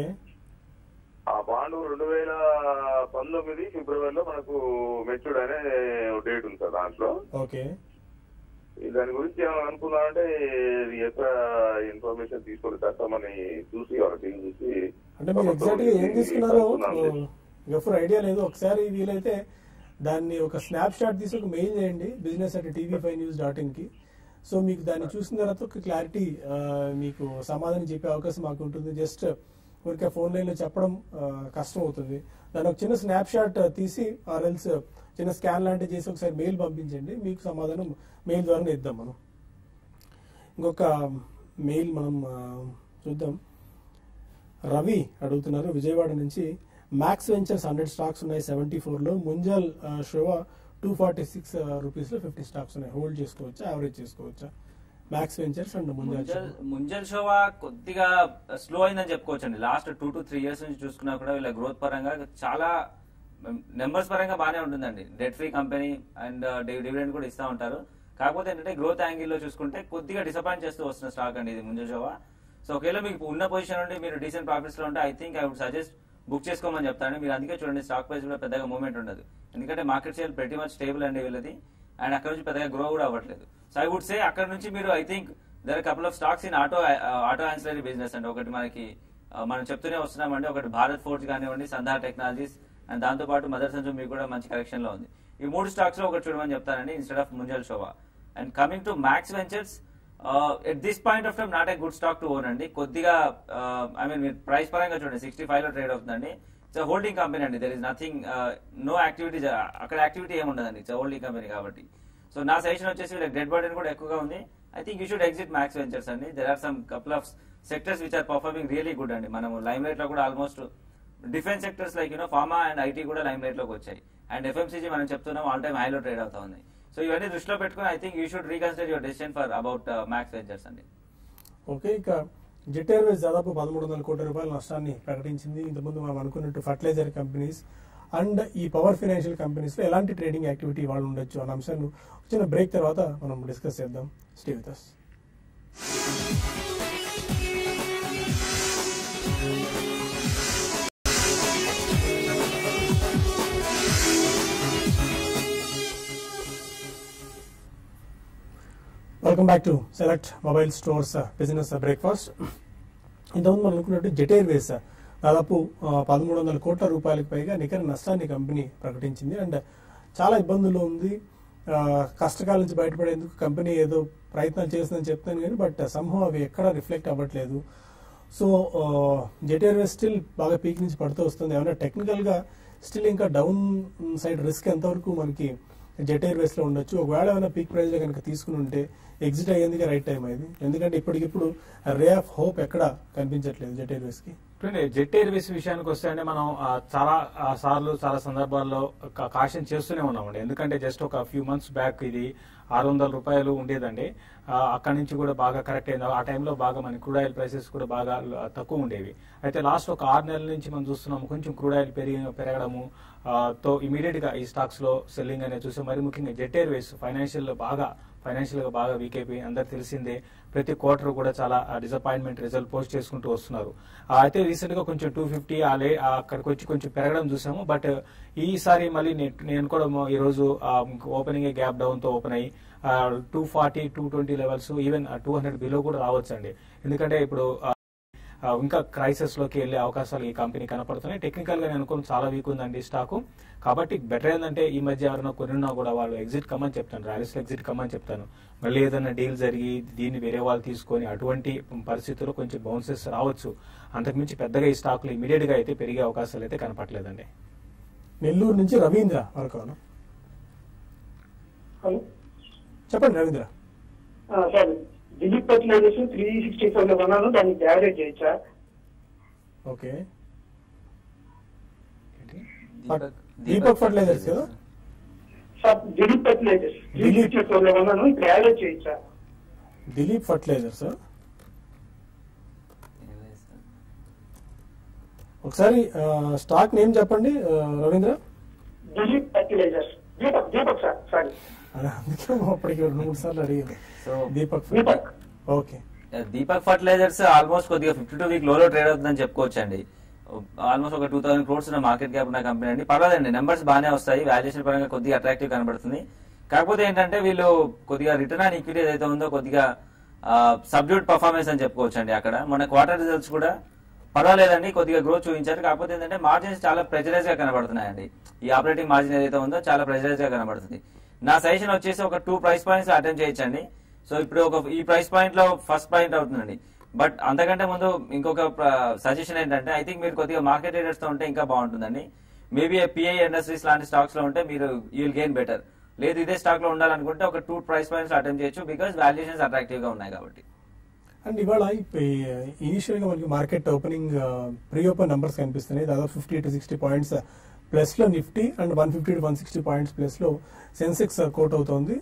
ఆ బాండ్ రెండు వేల పంతొమ్మిది ఫిబ్రవరిలో మనకు మెచ్యూర్డ్ అనే డేట్ ఉంది సార్ దాంట్లో ఓకే ఈ దాని గురించి ఏమైనా అనుకున్నామంటే ఇది ఎక్కడ ఇన్ఫర్మేషన్ తీసుకోలేదు సార్ తమని చూసి వాళ్ళ టీం చూసి అంటే మీరు ఎగ్జాక్ట్ గా ఏం తీసుకున్నారో గఫూర్ ఐడియా లేదు ఒకసారి వీలైతే దాన్ని ఒక స్నాప్ షాట్ తీసి ఒక మెయిల్ చేయండి business at TV five news dot in కి సో మీకు దాన్ని చూసిన తర్వాత ఒక క్లారిటీ మీకు సమాధానం చెప్పే అవకాశం మాకు ఉంటుంది జస్ట్ ఊరికే ఫోన్ లైన్ లో చెప్పడం ఆ, కష్టం అవుతుంది దాని ఒక చిన్న స్నాప్ షాట్ తీసి ఆర్ఎల్స్ చిన్న స్కాన్ లాంటివి చేసి ఒకసారి మెయిల్ పంపించండి మీకు సమాధానం మెయిల్ ద్వారానే ఇద్దాం మనం ఇంకొక మెయిల్ మనం ఆ, చూద్దాం రవి అడుగుతున్నారు విజయవాడ నుంచి మ్యాక్స్ వెంచర్స్ హండ్రెడ్ స్టాక్స్ ఉన్నాయి సెవెంటీ లో Munjal Showa two forty six రూపీస్లో ఫిఫ్టీ స్టాక్స్ ఉన్నాయి హోల్డ్ చేసుకోవచ్చా యావరేజ్ చేసుకోవచ్చా Max Ventures and Munjal Munjal Munjal Showa కొద్దిగా స్లో అయిందని చెప్పుకోవచ్చండి last two to three years నుంచి చూసుకున్నా కూడా వీళ్ళ గ్రోత్ పరంగా చాలా నెంబర్స్ పరంగా బాగానే ఉంటుందండి debt free company and dividend కూడా ఇస్తా ఉంటారు కాకపోతే ఏంటంటే గ్రోత్ యాంగిల్ లో చూసుకుంటే కొద్దిగా డిసప్పాయింట్ చేస్తూ వస్తున్న స్టాక్ అండి ఇది ముంజల్ షోవా సో ఒకవేళ మీకు ఉన్న పొజిషన్ నుండి మీరు డీసెంట్ ప్రాఫిట్స్ లో ఉంటే I think I would suggest book చేసుకోమని చెప్తాను మీరు అందుకే చూడండి స్టాక్ ప్రైస్ కూడా పెద్దగా మూవ్మెంట్ ఉండదు ఎందుకంటే market share pretty much stable అండి వీళ్ళది అండ్ అక్కడ నుంచి పెద్దగా గ్రో కూడా అవ్వట్లేదు సో ఐ వుడ్ సే అక్కడ నుంచి మీరు I think there couple of stocks in auto auto ancillary business అండి ఒకటి మనకి ఆ, మనం చెప్తూనే వస్తున్నామండి ఒకటి భారత్ ఫోర్జ్ కానివ్వండి సంధార్ టెక్నాలజీస్ అండ్ దాంతో పాటు మదర్ సంజు మీకు కూడా మంచి కలెక్షన్ లో ఉంది ఈ మూడు స్టాక్స్ లో ఒకటి చూడమని చెప్తానండి instead of Munjal Showa and coming to Max Ventures at this point of time not a good stock to own అండి కొద్దిగా ఐ మీన్ మీరు ప్రైస్ పరంగా చూడండి సిక్స్టీ ఫైవ్ లో ట్రేడ్ అవుతుందండి ఇట్స్ హోల్డింగ్ కంపెనీ అండి there is nothing no activity అక్కడ activity ఏమి ఉండదండి ఇట్స్ హోల్డింగ్ కంపెనీ కాబట్టి సో నా సజెషన్ వచ్చేసి వీళ్ళకి డెడ్ బర్డెన్ కూడా ఎక్కువగా ఉంది I think you should exit max Ventures అండి there are some couple of sectors which are performing really good అండి మనము లైమ్ లైట్ లో కూడా almost defence sectors like you know pharma and IT కూడా లైమ్ లైట్ లోకి వచ్చాయి అండ్ ఎఫ్ఎంసీజీ మనం చెప్తున్నాం ఆల్ టైమ్ హైలో ట్రేడ్ అవుతా ఉంది సో ఇవన్నీ దృష్టిలో పెట్టుకుని I think you should reconsider your decision for about Max Ventures అండి ఓకే ఇక జెట్ ఎయిర్వేస్ దాదాపు పదమూడు వందల కోట్ల రూపాయల నష్టాన్ని ప్రకటించింది ఇంతకుముందు మనం అనుకున్నట్టు ఫర్టిలైజర్ కంపెనీస్ అండ్ ఈ పవర్ ఫైనాన్షియల్ కంపెనీస్ లో ఎలాంటి ట్రేడింగ్ యాక్టివిటీ వాళ్ళు ఉండొచ్చు అన్న అంశాన్ని చిన్న బ్రేక్ తర్వాత మనం డిస్కస్ చేద్దాం stay with us. Welcome back to select mobile stores business breakfast ఇంతకుముందు మనం అనుకున్నట్టు జెట్ ఎయిర్వేస్ దాదాపు పదమూడు వందల కోట్ల రూపాయలకు పైగా నికర నష్టాన్ని కంపెనీ ప్రకటించింది అండ్ చాలా ఇబ్బందుల్లో ఉంది ఆ, కష్టకాల నుంచి బయటపడేందుకు కంపెనీ ఏదో ప్రయత్నాలు చేస్తుందని చెప్తాను కానీ బట్ సంభవం అవి ఎక్కడా రిఫ్లెక్ట్ అవ్వట్లేదు సో జెట్ ఎయిర్వేస్ స్టిల్ బాగా పీక్ నుంచి పడుతూ వస్తుంది ఏమైనా టెక్నికల్ గా స్టిల్ ఇంకా డౌన్ సైడ్ రిస్క్ ఎంతవరకు మనకి జెట్ ఎయిర్వేస్ లో ఉండొచ్చు ఒకవేళ ఏమైనా పీక్ ప్రైస్ లో కనుక తీసుకుని ఉంటే ఎగ్జిట్ అయ్యేందుకే రైట్ టైం అయింది ఎందుకంటే ఇప్పటికిప్పుడు రే ఆఫ్ హోప్ ఎక్కడ కనిపించట్లేదు జెట్ ఎయిర్వేస్ కి చూడండి జెట్ ఎయిర్వేస్ విషయానికి వస్తే అంటే మనం ఆ, చాలా ఆ, సార్లు చాలా సందర్భాల్లో కాషన్ చేస్తూనే ఉన్నామండి ఎందుకంటే జస్ట్ ఒక ఫ్యూ మంత్స్ బ్యాక్ ఇది ఆరు వందల రూపాయలు ఉండేదండి ఆ, అక్కడి నుంచి కూడా బాగా కరెక్ట్ అయింది ఆ టైంలో బాగా మన క్రూడ్ ఆయిల్ ప్రైసెస్ కూడా బాగా ల- తక్కువ ఉండేవి అయితే లాస్ట్ ఒక ఆరు నెలల నుంచి మనం చూస్తున్నాము కొంచెం క్రూడ్ ఆయిల్ పెరిగి పెరగడము ఆ, తో ఇమీడియట్ గా ఈ స్టాక్స్ లో సెల్లింగ్ అనేది చూసాం మరి ముఖ్యంగా జెట్ ఎయిర్వేస్ ఫైనాన్షియల్ బాగా ఫైనాన్షియల్ గా బాగా వీక్ అయిపోయి అందరు తెలిసిందే ప్రతి క్వార్టర్ కూడా చాలా డిసప్పాయింట్మెంట్ రిజల్ట్ పోస్ట్ చేసుకుంటూ వస్తున్నారు ఆ, అయితే రీసెంట్ గా కొంచెం టూ ఫిఫ్టీ అక్కడికి వచ్చి కొంచెం పెరగడం చూసాము బట్ ఈసారి మళ్ళీ నే- నేను కూడా మొ- ఈ రోజు ఓపెనింగ్ గ్యాప్ డౌన్ తో ఓపెన్ అయ్యి two forty two twenty levels even two hundred below కూడా రావచ్చండి ఎందుకంటే ఇప్పుడు ఆ, ఆ, ఇంకా క్రైసిస్ లోకి వెళ్లే అవకాశాలు ఈ కంపెనీ కనపడుతున్నాయి టెక్నికల్ గా నేను అనుకుని చాలా వీక్ ఉందండి స్టాక్ కాబట్టి బెటర్ ఏంటంటే ఈ మధ్య ఎవరైనా కొనిన్నా కూడా వాళ్ళు ఎగ్జిట్ కమ్మని చెప్తాను ర్యాలీస్ లో ఎగ్జిట్ కమ్మని చెప్తాను మళ్ళీ ఏదైనా డీల్ జరిగి దీన్ని వేరే వాళ్ళు తీసుకొని అటువంటి పరిస్థితుల్లో కొంచెం బౌన్సెస్ రావచ్చు అంతకుమించి పెద్దగా ఈ స్టాక్లు ఇమీడియట్ గా అయితే పెరిగే అవకాశాలు అయితే కనపట్లేదండి నెల్లూరు నుంచి రవీంద్ర వరకు అవునా? హలో చెప్పండి రవీంద్ర ఆ, sir Dilip fertilisers three sixty four లో కొన్నాను దాన్ని యావరేజ్ చేయొచ్చా ఓకే దీపక్- దీపక్ ఫర్టిలైజర్స్ కదా sir Dilip fertilisers three Dilip. Sixty four లో కొన్నాను ఇప్పుడు యావరేజ్ చేయొచ్చా దిలీప్ ఫర్టిలైజర్స్ ఒకసారి ఆ, స్టాక్ నేమ్ చెప్పండి ఆ, Ravindra Dilip fertilisers Deepak Deepak sir sorry అదే అందుకే అప్పటికి రెండు మూడు సార్లు అడిగింది so Deepak Deepak okay Deepak fertilisers almost కొద్దిగా ఫిఫ్టీ టూ వీక్ లోలో ట్రేడ్ అవుతుందని చెప్పుకోవచ్చు అండి ఆల్మోస్ట్ ఒక టూ థౌసండ్ క్రోడ్స్ ఉన్న మార్కెట్ క్యాప్ ఉన్న కంపెనీ అండి పర్వాలేదండి నెంబర్స్ బాగానే వస్తాయి వాల్యుయేషన్ పరంగా కొద్దిగా అట్రాక్టివ్ కనబడుతుంది కాకపోతే ఏంటంటే వీళ్ళు కొద్దిగా రిటర్న్ ఆన్ ఈక్విటీ ఏదైతే ఉందో కొద్దిగా సబ్డ్యూట్ పర్ఫార్మెన్స్ అని చెప్పుకోవచ్చు అండి అక్కడ మన క్వార్టర్ రిజల్ట్స్ కూడా పర్వాలేదండి కొద్దిగా గ్రోత్ చూపించారు కాకపోతే ఏంటంటే మార్జిన్స్ చాలా ప్రెజరైజ్ గా కనబడుతున్నాయండి ఈ ఆపరేటింగ్ మార్జిన్ ఏదైతే ఉందో చాలా ప్రెజరైజ్ గా కనబడుతుంది నా సజెషన్ వచ్చేసి ఒక టూ ప్రైస్ పాయింట్స్ అటెండ్ చేయొచ్చండి సో ఇప్పుడు ఒక ఈ ప్రైస్ పాయింట్ లో ఫస్ట్ పాయింట్ అవుతుందండి బట్ అంతకంటే ముందు ఇంకొక సజెషన్ ఏంటంటే ఐ థింక్ మీరు కొద్దిగా మార్కెట్ ట్రేడర్స్ తో ఉంటే ఇంకా బాగుంటుందండి మేబీ పిఐ ఇండస్ట్రీస్ లాంటి స్టాక్స్ లో ఉంటే మీరు యూల్ గెయిన్ బెటర్ లేదు ఇదే స్టాక్ లో ఉండాలనుకుంటే ఒక టూ ప్రైస్ పాయింట్స్ అటెండ్ చేయొచ్చు బికాస్ వాల్యుయేషన్స్ అట్రాక్టివ్ గా ఉన్నాయి కాబట్టి అండ్ ఇవాళ ఇనిషియల్ గా మనకి market opening pre open numbers కనిపిస్తున్నాయి దాదాపు fifty to sixty points plus లో Nifty and one fifty to one sixty points plus లో సెన్సెక్స్ కోట్ అవుతోంది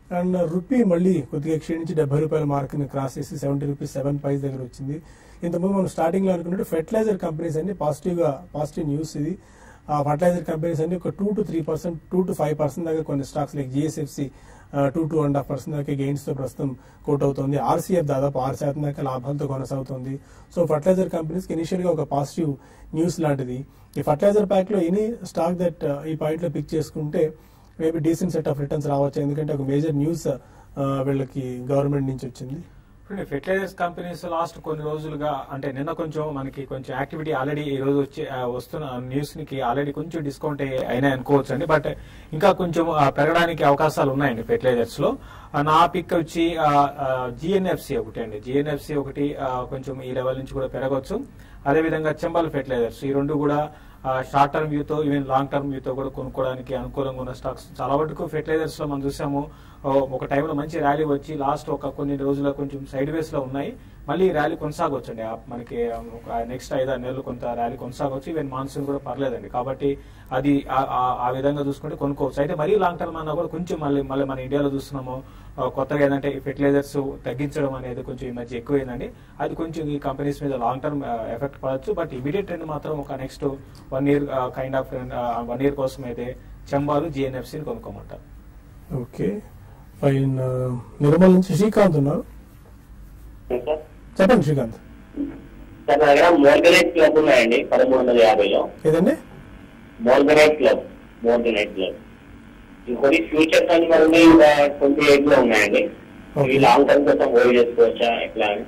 అండ్ రూపీ మళ్ళీ కొద్దిగా క్షీణించి డెబ్బై రూపాయల మార్క్ని క్రాస్ చేసి సెవెంటీ రూపీస్ సెవెన్ ప్రైస్ దగ్గర వచ్చింది ఇంతకుముందు మనం స్టార్టింగ్ లో అనుకున్నట్టు ఫెర్టిలైజర్ కంపెనీస్ అన్ని పాజిటివ్ గా పాజిటివ్ న్యూస్ ఇది ఆ ఫర్టిలైజర్ కంపెనీస్ అన్ని ఒక two to three percent two to five percent దాకా కొన్ని stocks like GSFC two two and half percent దాకా గెయిన్స్ తో ప్రస్తుతం కోట్ అవుతుంది ఆర్సీఎఫ్ దాదాపు ఆరు శాతం దాకా లాభాలతో కొనసాగుతుంది సో ఫర్టిలైజర్ కంపెనీస్ కి ఇనిషియల్ గా ఒక పాజిటివ్ న్యూస్ లాంటిది ఈ ఫర్టిలైజర్ ప్యాక్ లో ఎనీ స్టాక్ దట్ ఈ పాయింట్ లో పిక్ చేసుకుంటే maybe decent set of returns రావచ్చు ఎందుకంటే ఒక మేజర్ న్యూస్ వీళ్ళకి గవర్నమెంట్ నుంచి వచ్చింది ఇప్పుడు ఫెర్టిలైజర్స్ కంపెనీస్ లాస్ట్ కొన్ని రోజులుగా అంటే నిన్న కొంచెం మనకి కొంచెం యాక్టివిటీ ఆల్రెడీ ఈ రోజు వచ్చే ఆ, వస్తున్న న్యూస్ కి ఆల్రెడీ కొంచెం డిస్కౌంట్ అయినాయి అనుకోవచ్చు అండి బట్ ఇంకా కొంచెం ఆ, పెరగడానికి అవకాశాలు ఉన్నాయండి ఫెర్టిలైజర్స్ లో ఆ, నా పిక్ వచ్చి జిఎన్ఎఫ్సి ఒకటి అండి జిఎన్ఎఫ్సి ఒకటి ఆ, కొంచెం ఈ లెవెల్ నుంచి కూడా పెరగవచ్చు అదేవిధంగా చెంబల్ ఫెర్టిలైజర్స్ ఈ రెండు కూడా షార్ట్ టర్మ్ వ్యూతో ఈవెన్ లాంగ్ టర్మ్ వ్యూతో కూడా కొనుక్కోవడానికి అనుకూలంగా ఉన్న స్టాక్స్ చాలా వరకు ఫెర్టిలైజర్స్ లో మనం చూసాము ఓ, ఒక టైంలో మంచి ర్యాలీ వచ్చి లాస్ట్ ఒక కొన్ని రోజుల కొంచెం సైడ్ వేస్ లో ఉన్నాయి మళ్ళీ ర్యాలీ కొనసాగొచ్చండి ఆ మనకి నెక్స్ట్ ఐదారు నెలలు కొంత ర్యాలీ కొనసాగొచ్చు ఈవెన్ మాన్సూన్ కూడా పర్లేదండి కాబట్టి అది ఆ- ఆ- ఆ విధంగా చూసుకుంటే కొనుక్కోవచ్చు అయితే మరీ లాంగ్ టర్మ్ అన్నా కూడా కొంచెం మళ్ళీ మళ్ళీ మన ఇండియాలో చూస్తున్నాము ఆ, కొత్తగా ఏంటంటే ఈ ఫెర్టిలైజర్స్ తగ్గించడం అనేది కొంచెం ఈ మధ్య ఎక్కువైందండి అది కొంచెం ఈ కంపెనీస్ మీద లాంగ్ టర్మ్ ఎఫెక్ట్ పడవచ్చు బట్ ఇమీడియట్ ట్రెండ్ మాత్రం ఒక next one year kind of one year కోసం అయితే చెంబాలు జిఎన్ఎఫ్సిని కొనుక్కోమంటారు ఓకే ఫైన్ నిర్మల్ నుంచి శ్రీకాంత్ ఉన్నారు సార్ చెప్పండి శ్రీకాంత్ సార్ నా దగ్గర మోర్గనైట్ క్లబ్ ఉన్నాయండి పదమూడు వందల యాభైలో ఏదండి మోర్గనైట్ క్లబ్ మోర్గనైట్ క్లబ్ ఇంకోటి ఫ్యూచర్స్ అని మనకి ఇంకా ట్వంటీ ఎయిట్ లో ఉన్నాయండి Okay. ఇవి లాంగ్ టర్మ్ కోసం హోల్డ్ చేసుకోవచ్చా ఎట్లా అని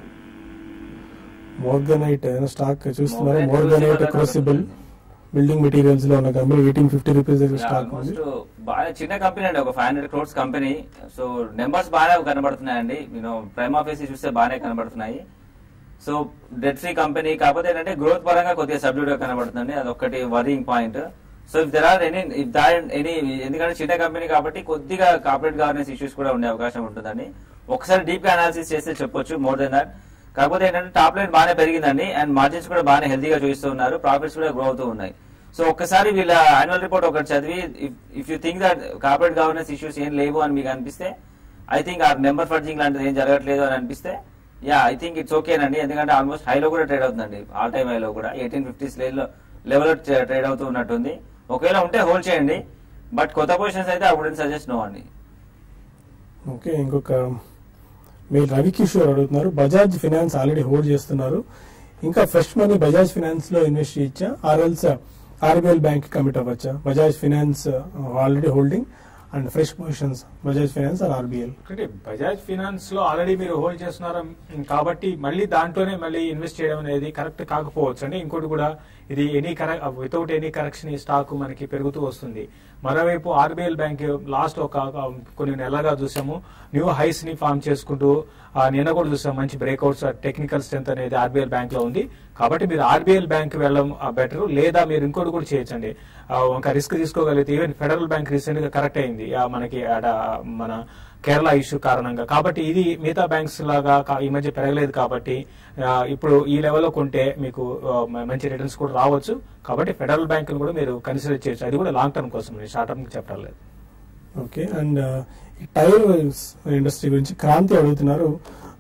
మోర్గనైట్ స్టాక్ చూస్తున్నారు Morganite Morganite Crucible crucible building materials లో ఉన్న కంపెనీ ఎయిటీన్ ఫిఫ్టీ రూపీస్ దగ్గర స్టాక్ ఉంది ఆల్మోస్ట్ బాగా చిన్న కంపెనీ అండి ఒక five hundred crores company so numbers బాగానే కనబడుతున్నాయండి నేను ప్రైమ్ ఆఫీస్ చూస్తే బాగానే కనబడుతున్నాయి సో డెట్ ఫ్రీ కంపెనీ కాకపోతే ఏంటంటే గ్రోత్ పరంగా కొద్దిగా సబ్డ్యూడ్ గా కనబడుతుంది అదొక్కటి worrying point so if there are any if there any ఎందుకంటే చిన్న కంపెనీ కాబట్టి కొద్దిగా కార్పొరేట్ గవర్నెన్స్ ఇష్యూస్ కూడా ఉండే అవకాశం ఉంటుందండి ఒకసారి డీప్ గా అనాలిసిస్ చేస్తే చెప్పొచ్చు మోర్ దెన్ దాట్ కాకపోతే ఏంటంటే టాప్ లైన్ బాగానే పెరిగిందండి అండ్ మార్జిన్స్ కూడా బాగానే హెల్తీగా చూపిస్తూ ఉన్నారు ప్రాఫిట్స్ కూడా గ్రో అవుతూ ఉన్నాయి సో ఒక్కసారి వీళ్ళ యాన్యువల్ రిపోర్ట్ ఒకటి చదివి if you think that corporate governance issues ఏం లేవు అని మీకు అనిపిస్తే ఐ థింక్ ఆ నెంబర్ ఫర్జింగ్ లాంటిది ఏం జరగట్లేదు అని అనిపిస్తే యా ఐ థింక్ ఇట్స్ ఓకేనండి ఎందుకంటే ఆల్మోస్ట్ హైలో కూడా ట్రేడ్ అవుతుందండి ఆల్ టైమ్ హైలో కూడా ఎయిటీన్ ఫిఫ్టీస్ లెవెల్ ట్రేడ్ అవుతూ ఉన్నట్టుంది ఒకవేళ ఉంటే హోల్డ్ చేయండి బట్ కొత్త పొజిషన్స్ అయితే ఐ వుడెంట్ సజెస్ట్ నో అండి ఓకే ఇంకొక మీరు రవి కిషోర్ అడుగుతున్నారు బజాజ్ ఫినాన్స్ ఆల్రెడీ హోల్డ్ చేస్తున్నారు ఇంకా ఫ్రెష్ మనీ బజాజ్ ఫినాన్స్ లో ఇన్వెస్ట్ చేయొచ్చా ఆర్ఎల్స్ ఆర్బిఎల్ బ్యాంక్ కమిట్ అవ్వచ్చా Bajaj Finance already holding and fresh positions Bajaj Finance or RBL అంటే బజాజ్ ఫినాన్స్ లో ఆల్రెడీ మీరు హోల్డ్ చేస్తున్నారు కాబట్టి మళ్ళీ దాంట్లోనే మళ్ళీ ఇన్వెస్ట్ చేయడం అనేది కరెక్ట్ కాకపోవచ్చు అండి ఇంకోటి కూడా ఇది any correct without any correction ఈ స్టాక్ మనకి పెరుగుతూ వస్తుంది మరోవైపు ఆర్బీఎల్ బ్యాంక్ లాస్ట్ ఒక ఒక కొన్ని నెలలుగా చూసాము న్యూ హైస్ ని ఫామ్ చేసుకుంటూ ఆ, నిన్న కూడా చూసాం మంచి బ్రేక్అవుట్స్ టెక్నికల్ స్ట్రెంత్ అనేది ఆర్బీఎల్ బ్యాంక్ లో ఉంది కాబట్టి మీరు ఆర్బీఎల్ బ్యాంక్ వెళ్ళడం బెటర్ లేదా మీరు ఇంకోటి కూడా చేయొచ్చండి ఆ, ఒక రిస్క్ తీసుకోగలిగితే ఈవెన్ ఫెడరల్ బ్యాంక్ రీసెంట్ గా కరెక్ట్ అయింది ఆ, మనకి ఆడ మన కేరళ ఇష్యూ కారణంగా కాబట్టి ఇది మిగతా బ్యాంక్స్ లాగా కా- ఈ మధ్య పెరగలేదు కాబట్టి ఆ, ఇప్పుడు ఈ లెవెల్లో కొంటే మీకు ఆ, మ- మంచి రిటర్న్స్ కూడా రావచ్చు కాబట్టి ఫెడరల్ బ్యాంక్ కూడా మీరు కన్సిడర్ చేయొచ్చు అది కూడా లాంగ్ టర్మ్ కోసం షార్ట్ టర్మ్ చెప్పడం లేదు ఓకే అండ్ టైర్ ఇండస్ట్రీ గురించి క్రాంతి అడుగుతున్నారు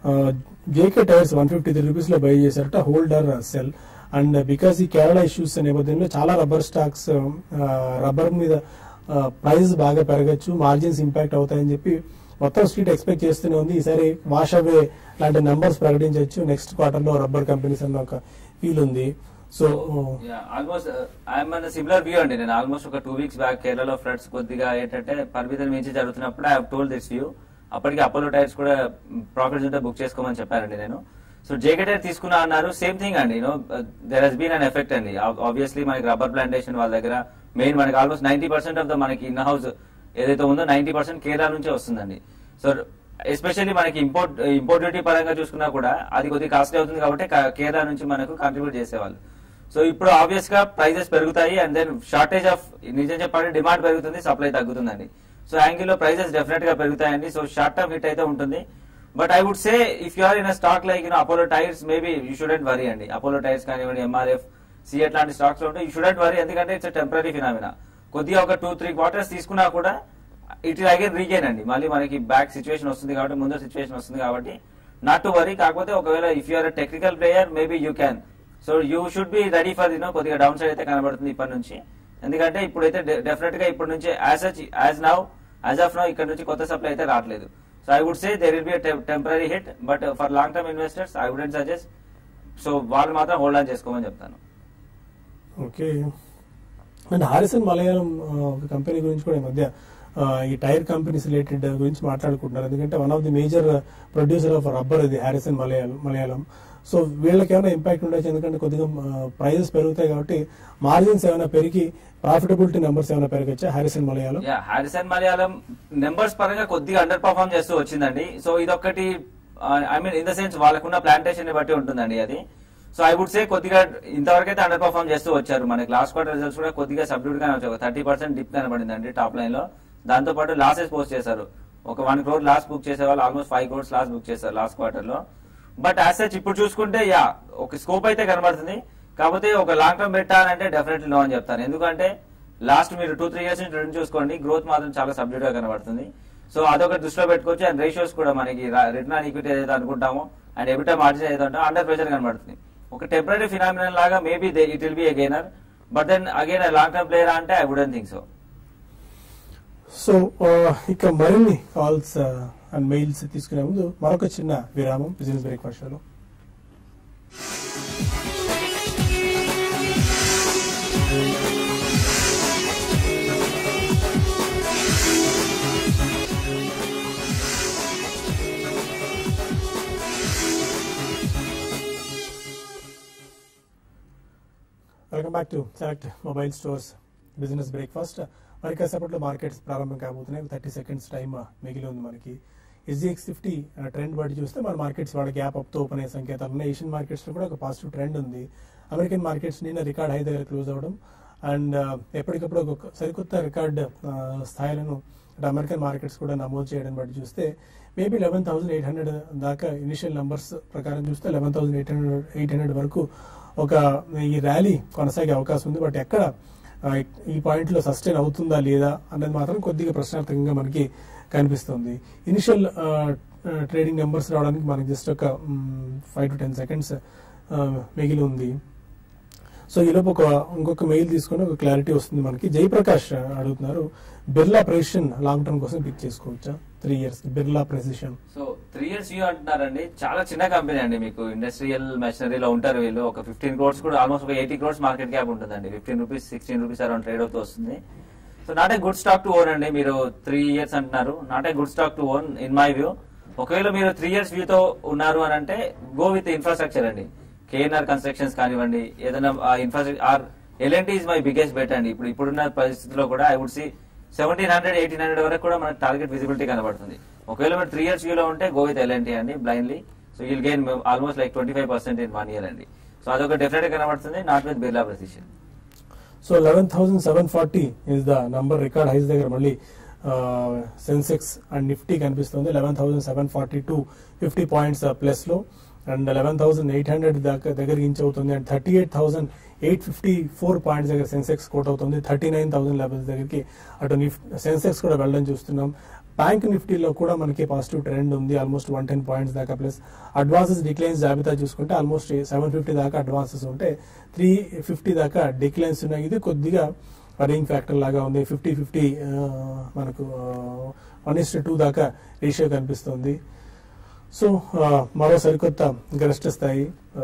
JK Tyres one fifty three rupees లో బై చేశారట హోల్డర్ సెల్ అండ్ బికాస్ ఈ కేరళ ఇష్యూస్ నేపథ్యంలో చాలా రబ్బర్ స్టాక్స్ రబ్బర్ మీద ప్రైస్ బాగా పెరగచ్చు మార్జిన్స్ ఇంపాక్ట్ అవుతాయని చెప్పి మొత్తం స్ట్రీట్ ఎక్స్పెక్ట్ చేస్తూనే ఉంది ఈసారి వాష్ అవే లాంటి నంబర్స్ ప్రకటించవచ్చు నెక్స్ట్ క్వార్టర్ లో రబ్బర్ కంపెనీస్ అన్న ఒక ఫీల్ ఉంది సో ఆల్మోస్ట్ ఐఎమ్ అన్న సిమిలర్ వ్యూ అండి నేను ఆల్మోస్ట్ ఒక టూ వీక్స్ బ్యాక్ కేరళలో ఫ్లడ్స్ కొద్దిగా ఏంటంటే పరిమితం మించి జరుగుతున్నప్పుడు ఐ టోల్డ్ దిస్ వ్యూ అప్పటికి అపోలో టైర్స్ కూడా ప్రాఫిట్స్ ఉంటే బుక్ చేసుకోమని చెప్పారండి నేను సో జేకే టైర్ తీసుకున్నా అన్నారు సేమ్ థింగ్ అండి you know there he's been an effect అండి ఆబ్వియస్లీ మనకి రబ్బర్ ప్లాంటేషన్ వాళ్ళ దగ్గర మెయిన్ మనకి almost ninety percent of the మనకి ఇన్ హౌస్ ఏదైతే ఉందో నైన్టీ పర్సెంట్ కేరళ నుంచే వస్తుందండి సో ఎస్పెషల్లీ మనకి ఇంపోర్ట్ ఇంపోర్ట్ డ్యూటీ పరంగా చూసుకున్నా కూడా అది కొద్దిగా కాస్ట్లీ అవుతుంది కాబట్టి క- కేరళ నుంచి మనకు కంట్రిబ్యూట్ చేసేవాళ్ళు సో ఇప్పుడు ఆబ్వియస్ గా ప్రైజెస్ పెరుగుతాయి అండ్ దెన్ షార్టేజ్ ఆఫ్ నిజం చెప్పాలంటే డిమాండ్ పెరుగుతుంది సప్లై తగ్గుతుందండి సో యాంగిల్ లో ప్రైజెస్ డెఫినెట్ గా పెరుగుతాయండి సో షార్ట్ టర్మ్ హిట్ అయితే ఉంటుంది but I would say if you are in stock like you know Apollo Tyres maybe you shouldn't worry అండి అపోలో టైర్స్ కానివ్వండి ఎంఆర్ఎఫ్ సిఎట్ లాంటి స్టాక్స్ లో ఉంటే యూ షుడెంట్ వరీ ఎందుకంటే ఇట్స్ టెంపరీ ఫినామినా కొద్దిగా ఒక టూ త్రీ క్వార్టర్స్ తీసుకున్నా కూడా ఇట్ అగైన్ రీగైన్ అండి మళ్ళీ మనకి బ్యాక్ సిచ్యువేషన్ వస్తుంది కాబట్టి ముందర సిచ్యువేషన్ వస్తుంది కాబట్టి నాట్ టు వరీ కాకపోతే ఒకవేళ if you're technical player maybe you can so you should be ready for you know కొద్దిగా డౌన్ సైడ్ అయితే కనబడుతుంది ఇప్పటి నుంచి ఎందుకంటే ఇప్పుడైతే డెఫినెట్ గా ఇప్పటి నుంచి as such as now as of now ఇక్కడ నుంచి కొత్త సప్లై అయితే రావట్లేదు so I would say there will be temporary hit but for long term investors I wouldn't suggest so వాళ్ళు మాత్రం హోల్డ్ ఆన్ చేసుకోమని చెప్తాను ఓకే అండ్ హారిసన్ మలయాళం ఆ, ఒక కంపెనీ గురించి కూడా ఈ మధ్య ఆ, ఈ టైర్ కంపెనీస్ రిలేటెడ్ గురించి మాట్లాడుకుంటున్నారు ఎందుకంటే one of the major producer of rubber ఇది హారిసన్ మలయాళం మలయాళం సో వీళ్ళకి ఏమైనా ఇంపాక్ట్ ఉండొచ్చు ఎందుకంటే కొద్దిగా ప్రైజెస్ పెరుగుతాయి కాబట్టి మార్జిన్స్ ఏమైనా పెరిగి ప్రాఫిటబిలిటీ నెంబర్స్ ఏమైనా పెరగచ్చా Harrison Malayalam yeah Harrison Malayalam numbers పరంగా కొద్దిగా అండర్ పర్ఫార్మ్ చేస్తూ వచ్చిందండి సో ఇదొక్కటి I mean in the sense వాళ్ళకున్న ప్లాంటేషన్ ని బట్టి ఉంటుందండి అది సో ఐ వుడ్ సే కొద్దిగా ఇంతవరకు అయితే అండర్ పర్ఫార్మ్ చేస్తూ వచ్చారు మనకి లాస్ట్ క్వార్టర్ రిజల్ట్స్ కూడా కొద్దిగా సబ్డ్యూడ్ గానే వచ్చాయి థర్టీ పర్సెంట్ డిప్ కనబడిందండి టాప్ లైన్ లో దాంతో పాటు లాసెస్ పోస్ట్ చేశారు ఒక వన్ క్రోర్ లాస్ బుక్ చేసే వాళ్ళు almost five crores loss book చేశారు లాస్ట్ క్వార్టర్ లో బట్ యాజ్ సచ్ ఇప్పుడు చూసుకుంటే యా ఒక స్కోప్ అయితే కనబడుతుంది కాకపోతే ఒక లాంగ్ టర్మ్ పెట్టాలంటే డెఫినెట్లీ నో అని చెప్తాను ఎందుకంటే లాస్ట్ మీరు టూ త్రీ ఇయర్స్ నుంచి ట్రెండ్ చూసుకోండి గ్రోత్ మాత్రం చాలా సబ్జెక్ట్ గా కనబడుతుంది సో అదొక దృష్టిలో పెట్టుకోవచ్చు అండ్ రేషియోస్ కూడా మనకి రిటర్న్ ఆన్ ఈక్విటీ ఏదైతే అనుకుంటామో అండ్ ఎబిటా మార్జిన్ ఏదైతే ఉంటామో అండర్ ప్రెషర్ కనబడుతుంది ఒక టెంపరీ ఫినామినల్ లాగా maybe it will be a gainer but then again long term player అంటే I wouldn't think so so ఆ, ఇక మరిన్ని కాల్స్ అండ్ మెయిల్స్ తీసుకునే ముందు మరొక చిన్న విరామం బిజినెస్ బ్రేక్ఫాస్ట్ షోలో welcome back to select mobile stores business breakfast మరి కాసేపట్లో మార్కెట్స్ ప్రారంభం కాబోతున్నాయి థర్టీ సెకండ్స్ టైం మిగిలి ఉంది మనకి ఎస్జిఎక్స్ ఫిఫ్టీ ట్రెండ్ బట్టి చూస్తే మన మార్కెట్స్ వాళ్ళ గ్యాప్ అప్తో ఓపెన్ అయ్యే సంకేతాలు ఉన్నాయి ఏషియన్ మార్కెట్స్ లో కూడా ఒక పాజిటివ్ ట్రెండ్ ఉంది అమెరికన్ మార్కెట్స్ నిన్న రికార్డ్ హై దగ్గర క్లోజ్ అవ్వడం అండ్ ఎప్పటికప్పుడు ఒక సరికొత్త రికార్డ్ స్థాయిలను అంటే అమెరికన్ మార్కెట్స్ కూడా నమోదు చేయడం బట్టి చూస్తే maybe eleven thousand eight hundred దాకా ఇనిషియల్ నంబర్స్ ప్రకారం చూస్తే eleven thousand eight hundred eight hundred వరకు ఒక ఈ ర్యాలీ కొనసాగే అవకాశం ఉంది బట్ ఎక్కడ ఆ, ఈ పాయింట్ లో సస్టైన్ అవుతుందా లేదా అన్నది మాత్రం కొద్దిగా ప్రశ్నార్థకంగా మనకి కనిపిస్తుంది ఇనిషియల్ ట్రేడింగ్ నెంబర్స్ రావడానికి మనకి జస్ట్ ఒక ఫైవ్ టు టెన్ సెకండ్స్ మిగిలి ఉంది సో ఈలోపు ఒక ఇంకొక మెయిల్ తీసుకొని ఒక క్లారిటీ వస్తుంది మనకి జయప్రకాష్ అడుగుతున్నారు బిర్లా ప్రెసిషన్ లాంగ్ టర్మ్ కోసం పిక్ చేసుకోవచ్చా three years Birla Precision so three years view అంటున్నారండి చాలా చిన్న కంపెనీ అండి మీకు ఇండస్ట్రియల్ మెషినరీలో ఉంటారు వీళ్ళు ఒక ఫిఫ్టీన్ క్రోర్స్ కూడా ఆల్మోస్ట్ ఒక ఎయిటీ క్రోర్స్ మార్కెట్ క్యాప్ ఉంటుందండి fifteen rupees sixteen rupees around trade అవుతూ వస్తుంది so not a good stock to own అండి మీరు త్రీ ఇయర్స్ అంటున్నారు not a good stock to own in my view ఒకవేళ మీరు త్రీ ఇయర్స్ వ్యూతో ఉన్నారు అని అంటే గో విత్ ఇన్ఫ్రాస్ట్రక్చర్ అండి కేఎన్ఆర్ కన్స్ట్రక్షన్స్ కానివ్వండి ఏదైనా infrastructure or L and T is my biggest bet అండి ఇప్పుడు ఇప్పుడున్న పరిస్థితిలో కూడా I would see seventeen hundred eighteen hundred వరకు కూడా మనకి టార్గెట్ విజిబిలిటీ కనబడుతుంది ఒకవేళ మీరు త్రీ ఇయర్స్ వ్యూలో ఉంటే గో విత్ ఎల్ఎన్టీ అండి blindly so you'll gain almost like twenty five percent in one year అండి సో అదొక డెఫినెట్ కనబడుతుంది not with Birla Precision so eleven thousand seven forty is the number record highs దగ్గర మళ్ళీ Sensex and Nifty కనిపిస్తుంది eleven thousand seven forty two fifty points plus లో and eleven thousand eight hundred దాకా దగ్గర inch అవుతుంది and thirty eight thousand eight fifty four points దగ్గర Sensex quote అవుతుంది thirty nine thousand levels దగ్గరికి అటు Nifty Sensex కూడా వెళ్ళడం చూస్తున్నాం బ్యాంక్ నిఫ్టీలో కూడా మనకి పాజిటివ్ ట్రెండ్ ఉంది ఆల్మోస్ట్ వన్ టెన్ పాయింట్స్ దాకా ప్లస్ అడ్వాన్సెస్ డిక్లైన్స్ జాబితా చూసుకుంటే ఆల్మోస్ట్ సెవెన్ ఫిఫ్టీ దాకా అడ్వాన్సెస్ ఉంటే త్రీ ఫిఫ్టీ దాకా డిక్లైన్స్ ఉన్నాయి ఇది కొద్దిగా రింగ్ ఫ్యాక్టర్ లాగా ఉంది ఫిఫ్టీ ఫిఫ్టీ మనకు వన్ ఇస్ టూ దాకా రేషియో కనిపిస్తుంది సో మరో సరికొత్త గరిష్ట స్థాయి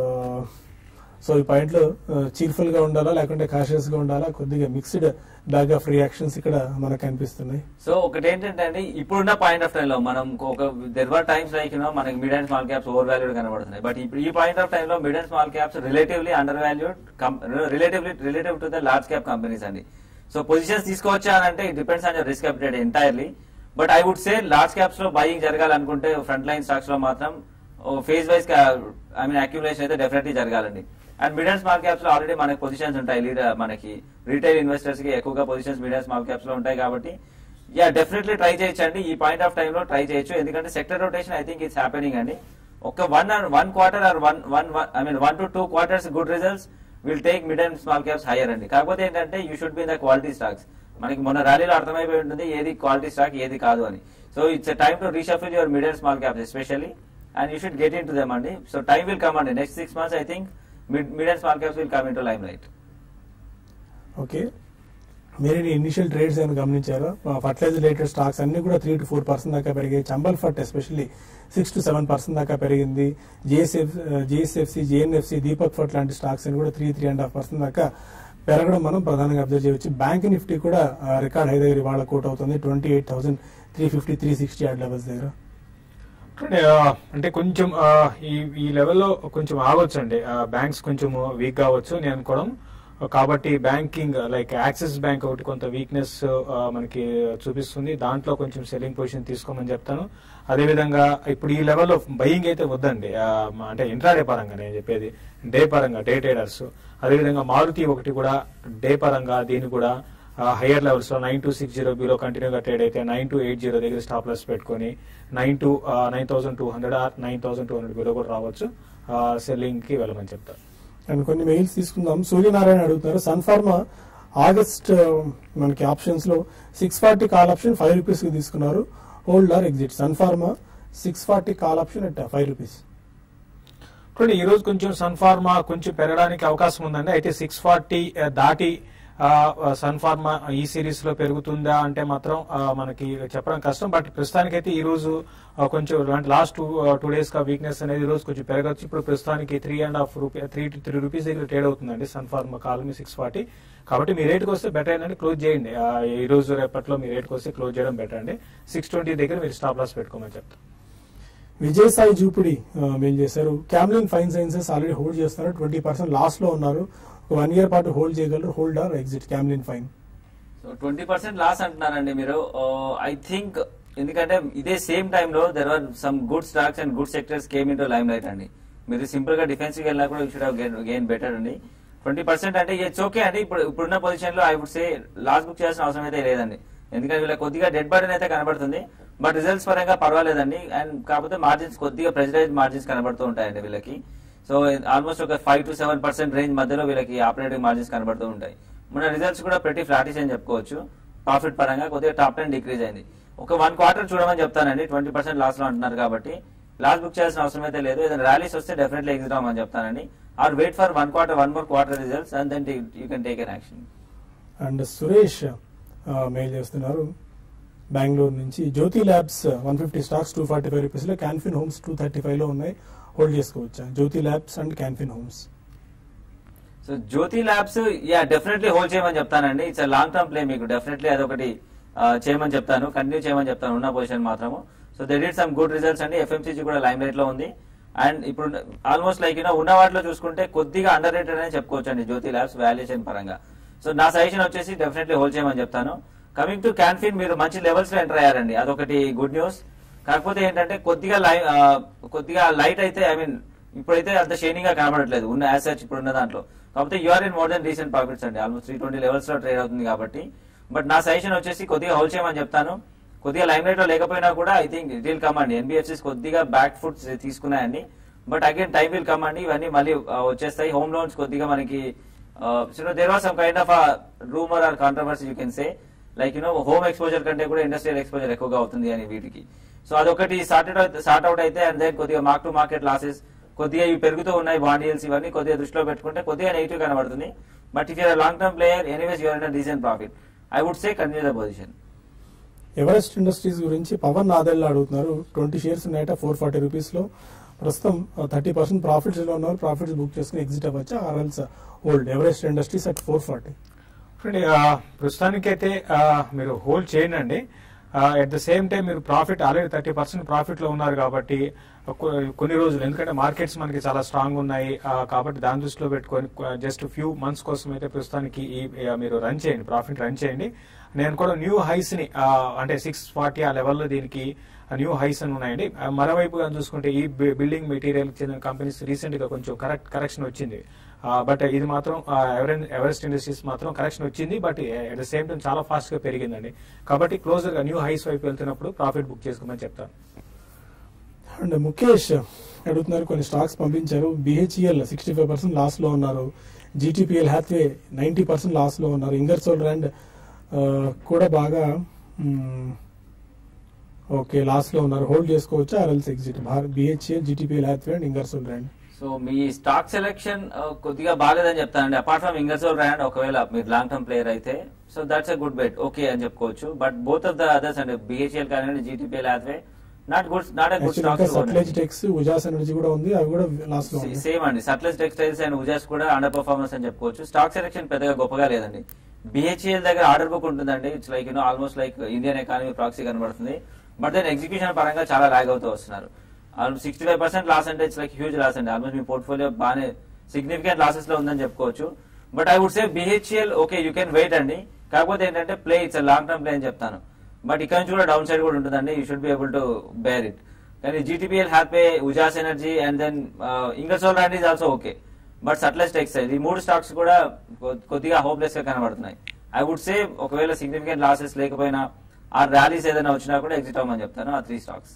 సో ఈ పాయింట్ లో చీర్ఫుల్ గా ఉండాలా లేకుంటే కాషియస్ గా ఉండాలా కొద్దిగా మిక్స్డ్ బ్యాగ్ ఆఫ్ రియాక్షన్స్ ఇక్కడ మనకు కనిపిస్తున్నాయి సో ఒకటి ఏంటంటే అండి ఇప్పుడున్న పాయింట్ ఆఫ్ టైం లో మనం ఒక దెర్ టైమ్స్ లైక్ యూనో మనకి mid and small caps over valued కనబడుతున్నాయి బట్ ఇప్పుడు ఈ పాయింట్ ఆఫ్ టైం లో mid and small caps relatively under valued relatively relative to the large cap companies అండి so positions తీసుకోవచ్చా అని అంటే it depends on risk appetite entirely but I would say large caps లో buying జరగాలనుకుంటే front line stocks లో మాత్రం phase wise I mean accumulation అయితే definitely జరగాలండి and mid and small caps లో ఆల్రెడీ మనకి పొజిషన్స్ ఉంటాయి లీడర్ మనకి రీటైల్ ఇన్వెస్టర్స్ కి ఎక్కువగా positions mid and small caps లో ఉంటాయి కాబట్టి యా డెఫినెట్లీ ట్రై చేయొచ్చండి ఈ పాయింట్ ఆఫ్ టైం లో ట్రై చేయొచ్చు ఎందుకంటే sector rotation I think it's happening అండి ఒక one one quarter or one one I mean one to two quarters good results will take mid and small caps higher అండి కాకపోతే ఏంటంటే you should be in the quality stocks మనకి మొన్న ర్యాలీలో అర్థమైపోయి ఉంటుంది ఏది క్వాలిటీ స్టాక్ ఏది కాదు అని so it's time to reshuffle your mid and small caps especially and you should get in to them అండి సో టైం విల్ కమ్ అండి next six months I think mid mid and small caps will come in to limelight okay మీరు initial trades ఏమైనా గమనించారా fertiliser related stocks అన్ని కూడా three to four percent దాకా పెరిగాయి Chambal fert especially six to seven percent దాకా పెరిగింది GSF GSFC GNFC Deepak ఫట్ లాంటి స్టాక్స్ అని కూడా three three and half percent దాకా పెరగడం మనం ప్రధానంగా అబ్జర్వ్ చేయవచ్చు బ్యాంక్ నిఫ్టీ కూడా రికార్డ్ హై దగ్గర ఇవాళ కోట్ అవుతుంది twenty eight thousand three fifty three sixty odd levels దగ్గర అంటే, ఆ, అంటే కొంచెం ఆ, ఈ ఈ లెవెల్లో కొంచెం ఆగొచ్చు అండి బ్యాంక్స్ కొంచెం వీక్ కావచ్చు నేను అనుకోవడం కాబట్టి బ్యాంకింగ్ లైక్ యాక్సిస్ బ్యాంక్ ఒకటి కొంత వీక్నెస్ మనకి చూపిస్తుంది దాంట్లో కొంచెం సెల్లింగ్ పొజిషన్ తీసుకోమని చెప్తాను అదేవిధంగా ఇప్పుడు ఈ లెవెల్లో బయింగ్ అయితే వద్దండి ఆ, అంటే ఇంట్రాడే పరంగా నేను చెప్పేది డే పరంగా డే ట్రేడర్స్ అదేవిధంగా మారుతి ఒకటి కూడా డే పరంగా దీన్ని కూడా హయ్యర్ లెవెల్స్ లో nine two six zero below కంటిన్యూగా ట్రేడ్ అయితే నైన్ టూ ఎయిట్ జీరో దగ్గర స్టాప్ లాస్ పెట్టుకొని nine two nine thousand two hundred or nine thousand two hundred below కూడా రావచ్చు సెల్లింగ్ కి వెళ్ళమని చెప్తారు అండ్ కొన్ని మెయిల్స్ తీసుకుందాం సూర్యనారాయణ అడుగుతున్నారు సన్ ఫార్మా ఆగస్ట్ ఆ, మనకి ఆప్షన్స్ లో six forty call option five rupees కి తీసుకున్నారు hold or exit Sun Pharma six forty call option at five rupees చూడండి ఈ రోజు కొంచెం సన్ ఫార్మా కొంచెం పెరగడానికి అవకాశం ఉందండి అయితే సిక్స్ ఫార్టీ దాటి సన్ ఫార్మా ఈ సిరీస్ లో పెరుగుతుందా అంటే మాత్రం ఆ, మనకి చెప్పడం కష్టం బట్ ప్రస్తుతానికైతే ఈ రోజు ఆ, కొంచెం లాస్ట్ టూ టూ డేస్ గా వీక్నెస్ అనేది ఈ రోజు కొంచెం పెరగచ్చు ఇప్పుడు ప్రస్తుతానికి three and half rupee three three rupees దగ్గర ట్రేడ్ అవుతుందండి సన్ ఫార్మా కాలమీ సిక్స్ ఫార్టీ కాబట్టి మీ రేట్కి వస్తే బెటర్ ఏంటంటే క్లోజ్ చేయండి ఆ, ఈ రోజు రేపట్లో మీ రేట్కి వస్తే క్లోజ్ చేయడం బెటర్ అండి సిక్స్ ట్వంటీ దగ్గర మీరు స్టాప్ లాస్ పెట్టుకోమని చెప్తారు విజయసాయి జూపిడి మెయిల్ చేశారు Camlin Fine Sciences already hold చేస్తున్నారు ట్వంటీ పర్సెంట్ లాస్ట్ లో ఉన్నారు ఒక వన్ ఇయర్ పాటు హోల్డ్ చేయగలరు hold or exit Camlin Fine so twenty percent loss అంటున్నారండి మీరు ఐ థింక్ ఎందుకంటే ఇదే సేమ్ టైంలో there are some good stocks and good sectors came in limelight అండి మీరు సింపుల్ గా డిఫెన్సివ్ వెళ్ళినా కూడా షుడ్ హావ్ గెయిన్ బెటర్ అండి ట్వంటీ పర్సెంట్ అంటే ఇట్స్ ఓకే అండి ఇప్పుడు ఇప్పుడున్న పొజిషన్ లో I would say loss book చేయాల్సిన అవసరం అయితే లేదండి ఎందుకంటే వీళ్ళకి కొద్దిగా డెడ్ బర్డెన్ అయితే కనబడుతుంది బట్ రిజల్ట్స్ పరంగా పర్వాలేదండి అండ్ కాకపోతే మార్జిన్స్ కొద్దిగా ప్రెజరైజ్ మార్జిన్స్ కనబడుతూ ఉంటాయండి వీళ్ళకి సో ఆల్మోస్ట్ ఒక five to seven percent range మధ్యలో వీళ్ళకి ఆపరేటింగ్ మార్జిన్స్ కనబడుతూ ఉంటాయి మన రిజల్ట్స్ కూడా ప్రతి ఫ్లాటిష్ అని చెప్పుకోవచ్చు ప్రాఫిట్ పరంగా కొద్దిగా టాప్ టెన్ డిక్రీజ్ అయింది ఒక వన్ క్వార్టర్ చూడమని చెప్తానండి ట్వంటీ పర్సెంట్ లాస్ లో అంటున్నారు కాబట్టి లాస్ బుక్ చేయాల్సిన అవసరం అయితే లేదు ఏదైనా ర్యాలీస్ వస్తే డెఫినెట్లీ ఎగ్జిట్ అవ్వమని చెప్తానండి or wait for one quarter one more quarter results and then you can take an action and Suresh mail చేస్తున్నారు బెంగళూరు నుంచి Jyothy Labs one fifty stocks two forty five rupees లో Canfin Homes two thirty five లో ఉన్నాయి hold చేసుకోవచ్చా Jyothy Labs and Canfin Homes so Jyothy Labs ya definitely hold చేయమని చెప్తానండి it's long term play మీకు definitely అదొకటి ఆ, చేయమని చెప్తాను కంటిన్యూ చేయమని చెప్తాను ఉన్న పొజిషన్ మాత్రము so they did some good results అండి ఎఫ్ఎంసీజీ కూడా లైమ్ రేట్ లో ఉంది అండ్ ఇప్పుడు ఆల్మోస్ట్ లైక్ యూనో ఉన్న వాటిలో చూసుకుంటే కొద్దిగా అండర్ రేటెడ్ అని చెప్పుకోవచ్చు అండి జ్యోతి ల్యాబ్స్ వాల్యుయేషన్ పరంగా సో నా సజెషన్ వచ్చేసి డెఫినెట్లీ హోల్డ్ చేయమని చెప్తాను కమింగ్ టు క్యాన్ఫిన్ మీరు మంచి లెవెల్స్ లో ఎంటర్ అయ్యారండి అదొకటి గుడ్ న్యూస్ కాకపోతే ఏంటంటే కొద్దిగా లై ఆ, కొద్దిగా లైట్ అయితే ఐ మీన్ ఇప్పుడైతే అంత షైనింగ్ గా కనబడట్లేదు ఉన్న యాసెట్స్ ఇప్పుడు ఉన్న దాంట్లో కాకపోతే you're in more than recent profits అండి ఆల్మోస్ట్ త్రీ ట్వంటీ లెవెల్స్ లో ట్రేడ్ అవుతుంది కాబట్టి బట్ నా సజెషన్ వచ్చేసి కొద్దిగా హోల్డ్ చేయమని చెప్తాను కొద్దిగా లైమ్ లైట్ లో లేకపోయినా కూడా I think it will come అండి ఎన్బిఎఫ్సిస్ కొద్దిగా బ్యాక్ ఫుడ్స్ తీసుకున్నాయండి but again time will come అండి ఇవన్నీ మళ్ళీ ఆ, వచ్చేస్తాయి హోమ్ లోన్స్ కొద్దిగా మనకి there was some kind of rumour or controversy you can say like you know home exposure కంటే కూడా ఇండస్ట్రియల్ ఎక్స్పోజర్ ఎక్కువగా అవుతుంది అని వీటికి సో అదొకటి సార్టెడ్ సార్ట్ అవుట్ అయితే అండ్ దెన్ కొద్దిగా మార్క్ టు మార్కెట్ లాసెస్ కొద్దిగా ఇవి పెరుగుతూ ఉన్నాయి బాండియల్స్ ఇవన్నీ కొద్దిగా దృష్టిలో పెట్టుకుంటే కొద్దిగా నెగిటివ్ కనబడుతుంది but if you're long term player anyways you're in recent profit I would say continue the position Everest Industries గురించి పవన్ నాదెల్లా అడుగుతున్నారు ట్వంటీ షేర్స్ ఉన్నాయట ఫోర్ ఫార్టీ రూపీస్ లో ప్రస్తుతం థర్టీ పర్సెంట్ ప్రాఫిట్స్ లో ఉన్నారు ప్రాఫిట్స్ బుక్ చేసుకుని ఎగ్జిట్ అవ్వచ్చా or else old Everest Industries at four forty చూడండి ప్రస్తుతానికైతే ఆ, మీరు హోల్డ్ చేయండి అండి ఎట్ ద సేమ్ టైం మీరు profit already thirty percent profit లో ఉన్నారు కాబట్టి కొ- కొన్ని రోజులు ఎందుకంటే మార్కెట్స్ మనకి చాలా స్ట్రాంగ్ ఉన్నాయి ఆ, కాబట్టి దాని దృష్టిలో పెట్టుకొని జస్ట్ ఫ్యూ మంత్స్ కోసం అయితే ప్రస్తుతానికి ఈ ఆ, మీరు రన్ చేయండి ప్రాఫిట్ రన్ చేయండి నేను కూడా న్యూ హైస్ ని ఆ, అంటే సిక్స్ ఫార్టీ ఆ లెవెల్లో దీనికి న్యూ హైస్ అని ఉన్నాయండి ఆ, మరోవైపుగా చూసుకుంటే ఈ బి- బిల్డింగ్ మెటీరియల్ చెందిన కంపెనీస్ రీసెంట్ గా కొంచెం కరెక్ట్ కరెక్షన్ వచ్చింది బట్ ఇది మాత్రం ఆ, ఎవరెన్- ఎవరెస్ట్ ఇండస్ట్రీస్ మాత్రం కరెక్షన్ వచ్చింది but at the same time చాలా ఫాస్ట్ గా పెరిగిందండి కాబట్టి క్లోజర్ గా న్యూ హైస్ వైపు వెళ్తున్నప్పుడు ప్రాఫిట్ బుక్ చేసుకోమని చెప్తాను అండ్ ముఖేష్ అడుగుతున్నారు కొన్ని స్టాక్స్ పంపించారు BHEL sixty five percent loss లో ఉన్నారు GTPL Hathway ninety percent loss లో ఉన్నారు ఇంగర్సోల్ అండ్ ఆ, కూడా బాగా ఓకే లాస్ లో ఉన్నారు హోల్డ్ చేసుకోవచ్చా or else exit BHEL GTPL Hathway and Ingersoll brand so మీ స్టాక్ సెలెక్షన్ కొద్దిగా బాగాలేదని చెప్తానండి అపార్ట్ ఫ్రమ్ ఇంగర్సోల్ బ్రాండ్ ఒకవేళ మీరు లాంగ్ టర్మ్ ప్లేయర్ అయితే so that's a good bet okay అని చెప్పుకోవచ్చు but both of the others అండి బిహెచ్ఎల్ కానివ్వండి GTPL Hathway not good not a good actually stock Sutlej Tex Ujaas Energy కూడా ఉంది అవి కూడా లాస్ లో ఉంది సేమ్ అండి సట్లెస్ టెక్స్టైల్స్ అండ్ ఉజాస్ కూడా అండర్ పర్ఫార్మెన్స్ అని చెప్పుకోవచ్చు స్టాక్ సెలెక్షన్ పెద్దగా గొప్పగా లేదండి బిహెచ్ఎల్ దగ్గర ఆర్డర్ బుక్ ఉంటుందండి it's like you know almost like Indian economy proxy కనబడుతుంది బట్ దెన్ ఎగ్జిక్యూషన్ పరంగా చాలా లాగ్ అవుతూ వస్తున్నారు సిక్స్టీ ఫైవ్ పర్సెంట్ లాస్ అంటే ఇట్స్ లైక్ హ్యూజ్ లాస్ అండి ఆల్మోస్ట్ మీ పోర్ట్ఫోలియో బాగానే సిగ్నిఫికెంట్ లాసెస్ లో ఉందని చెప్పుకోవచ్చు but I would say BHEL okay you can wait అండి కాకపోతే ఏంటంటే play it's long term play అని చెప్తాను బట్ ఇక్కడ నుంచి కూడా డౌన్ సైడ్ కూడా ఉంటుందండి you should be able to bear it కానీ GTPL Hathway Ujaas Energy and then Ingersoll brand is also okay but Sutlej textile ఈ మూడు స్టాక్స్ కూడా కొ- కొద్దిగా హోప్లెస్ గా కనబడుతున్నాయి ఐ వుడ్ సే ఒకవేళ సిగ్నిఫికెంట్ లాసెస్ లేకపోయినా ఆ ర్యాలీస్ ఏదైనా వచ్చినా కూడా ఎగ్జిట్ అవ్వమని చెప్తాను ఆ three stocks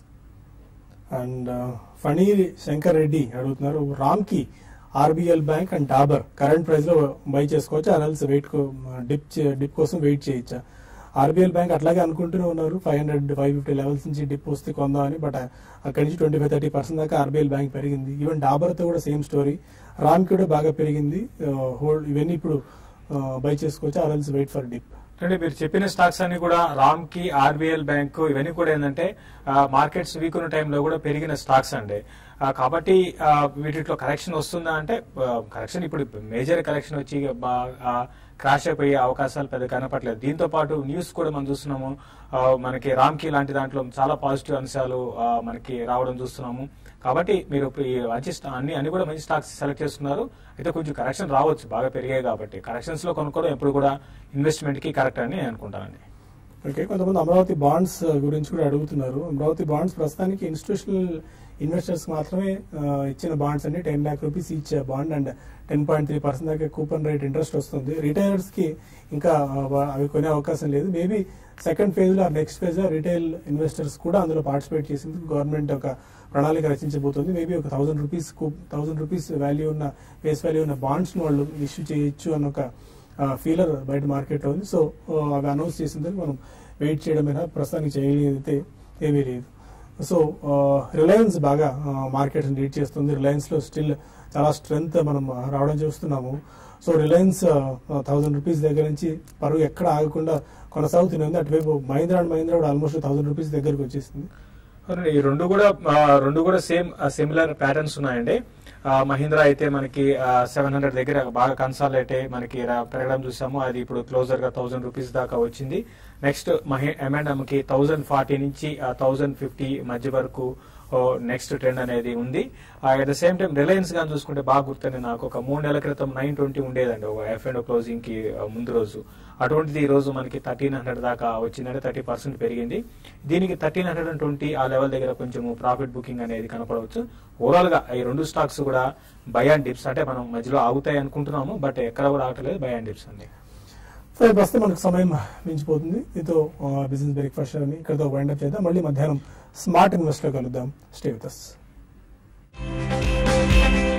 and Phanir Shankar Reddy అడుగుతున్నారు రామ్ కి RBL bank and Dabur current price లో బై చేసుకోవచ్చా అనల్స్ వెయిట్ డిప్ డిప్ కోసం వెయిట్ చేయొచ్చా ఆర్బిఎల్ బ్యాంక్ అట్లాగే అనుకుంటూనే ఉన్నారు five hundred five fifty levels నుంచి డిప్ వస్తే కొందామని బట్ అక్కడి నుంచి ట్వంటీ ఫైవ్ థర్టీ పర్సెంట్ దాకా ఆర్బిఎల్ బ్యాంక్ పెరిగింది ఈవెన్ డాబర్ తో కూడా సేమ్ స్టోరీ రామ్ కి కూడా బాగా పెరిగింది హోల్డ్ ఇవన్నీ ఇప్పుడు బై చేసుకోవచ్చా ఆర్ఎల్స్ వెయిట్ ఫర్ డిప్ అంటే మీరు చెప్పిన స్టాక్స్ అన్ని కూడా రామ్ కి ఆర్బిఎల్ బ్యాంక్ ఇవన్నీ కూడా ఏంటంటే మార్కెట్స్ వీక్ ఉన్న టైంలో కూడా పెరిగిన స్టాక్స్ అండి ఆ, కాబట్టి ఆ, వీటిలో కరెక్షన్ వస్తుందా అంటే కరెక్షన్ ఇప్పుడు మేజర్ కరెక్షన్ వచ్చి క్రాష్ అయిపోయే అవకాశాలు పెద్ద కనపట్లేదు దీంతో పాటు న్యూస్ కూడా మనం చూస్తున్నాము ఆ, మనకి రామ్ కి లాంటి దాంట్లో చాలా పాజిటివ్ అంశాలు ఆ, మనకి రావడం చూస్తున్నాము కాబట్టి మీరు ఈ మంచి స్టా- అన్ని అన్ని కూడా మంచి స్టాక్స్ సెలెక్ట్ చేస్తున్నారు అయితే కొంచెం కరెక్షన్ రావచ్చు బాగా పెరిగాయి కాబట్టి కరెక్షన్స్ లో కొనుక్కోవడం ఎప్పుడు కూడా ఇన్వెస్ట్మెంట్ కి కరెక్ట్ అని నేను అనుకుంటానండి ఓకే కొంతమంది అమరావతి బాండ్స్ గురించి కూడా అడుగుతున్నారు అమరావతి బాండ్స్ ప్రస్తుతానికి ఇన్స్టిట్యూషనల్ ఇన్వెస్టర్స్ మాత్రమే ఆ, ఇచ్చిన బాండ్స్ అండి టెన్ లాక్ రూపీస్ ఇచ్చే bond and ten point three percent దాకా కూపన్ రేట్ ఇంట్రెస్ట్ వస్తుంది రిటైలర్స్ కి ఇంకా ఆ, వా- అవి కొనే అవకాశం లేదు మేబీ సెకండ్ ఫేజ్ లో నెక్స్ట్ ఫేజ్ లో రిటైల్ ఇన్వెస్టర్స్ కూడా అందులో పార్టిసిపేట్ చేసింది గవర్నమెంట్ ఒక ప్రణాళిక రచించబోతుంది మేబీ ఒక thousand rupees thousand rupees value ఉన్న ఫేస్ వాల్యూ ఉన్న బాండ్స్ వాళ్ళు ఇష్యూ చేయొచ్చు అన్న ఒక ఫీలర్ బయట మార్కెట్ లో ఉంది సో అవి అనౌన్స్ చేసిందని మనం వెయిట్ చేయడమైనా ప్రస్తుతానికి చేయలేదైతే ఏమీ లేదు సో రిలయన్స్ బాగా మార్కెట్ లీడ్ చేస్తుంది రిలయన్స్ లో స్టిల్ చాలా స్ట్రెంగ్త్ మనం ఆ, రావడం చూస్తున్నాము సో రిలయన్స్ థౌసండ్ రూపీస్ దగ్గర నుంచి పరుగు ఎక్కడ ఆగకుండా కొనసాగుతూనే ఉంది అటువైపు మహీంద్రా అండ్ మహీంద్రా కూడా ఆల్మోస్ట్ థౌసండ్ రూపీస్ దగ్గరకు వచ్చేసింది అవునండి, ఈ రెండు కూడా ఆ, రెండు కూడా సేమ్ సిమిలర్ ప్యాటర్న్స్ ఉన్నాయండి ఆ, మహీంద్రా అయితే మనకి సెవెన్ హండ్రెడ్ దగ్గర బాగా కన్సాలేట్ అయ్యి మనకి రా- పెరగడం చూసాము అది ఇప్పుడు క్లోజర్ గా థౌసండ్ రూపీస్ దాకా వచ్చింది నెక్స్ట్ మహి ఎంఎండ్ఎం కి థౌసండ్ ఫార్టీ నుంచి థౌసండ్ ఫిఫ్టీ మధ్య వరకు నెక్స్ట్ ట్రెండ్ అనేది ఉంది at the same time Reliance గా చూసుకుంటే బాగా గుర్తుంది నాకు ఒక మూడు నెలల క్రితం నైన్ ట్వంటీ ఉండేదండి ఒక ఎఫ్ అండ్ క్లోజింగ్ కి ఆ, ముందు రోజు అటువంటిది ఈ రోజు మనకి థర్టీన్ హండ్రెడ్ దాకా వచ్చిందంటే థర్టీ పర్సెంట్ పెరిగింది దీనికి థర్టీన్ హండ్రెడ్ అండ్ ట్వంటీ ఆ లెవెల్ దగ్గర కొంచెం ప్రాఫిట్ బుకింగ్ అనేది కనపడవచ్చు ఓవరాల్ గా ఈ రెండు స్టాక్స్ కూడా బై అండ్ డిప్స్ అంటే మనం మధ్యలో ఆగుతాయి అనుకుంటున్నాము బట్ ఎక్కడ కూడా ఆగట్లేదు బై అండ్ డిప్స్ అండి సో ప్రస్తుతం మనకు సమయం మించిపోతుంది దీంతో బిజినెస్ బ్రేక్ఫాస్ట్ అని ఇక్కడతో వైండప్ చేద్దాం మళ్ళీ మధ్యాహ్నం స్మార్ట్ ఇన్వెస్ట్ లో కలుద్దాం స్టే విత్ us.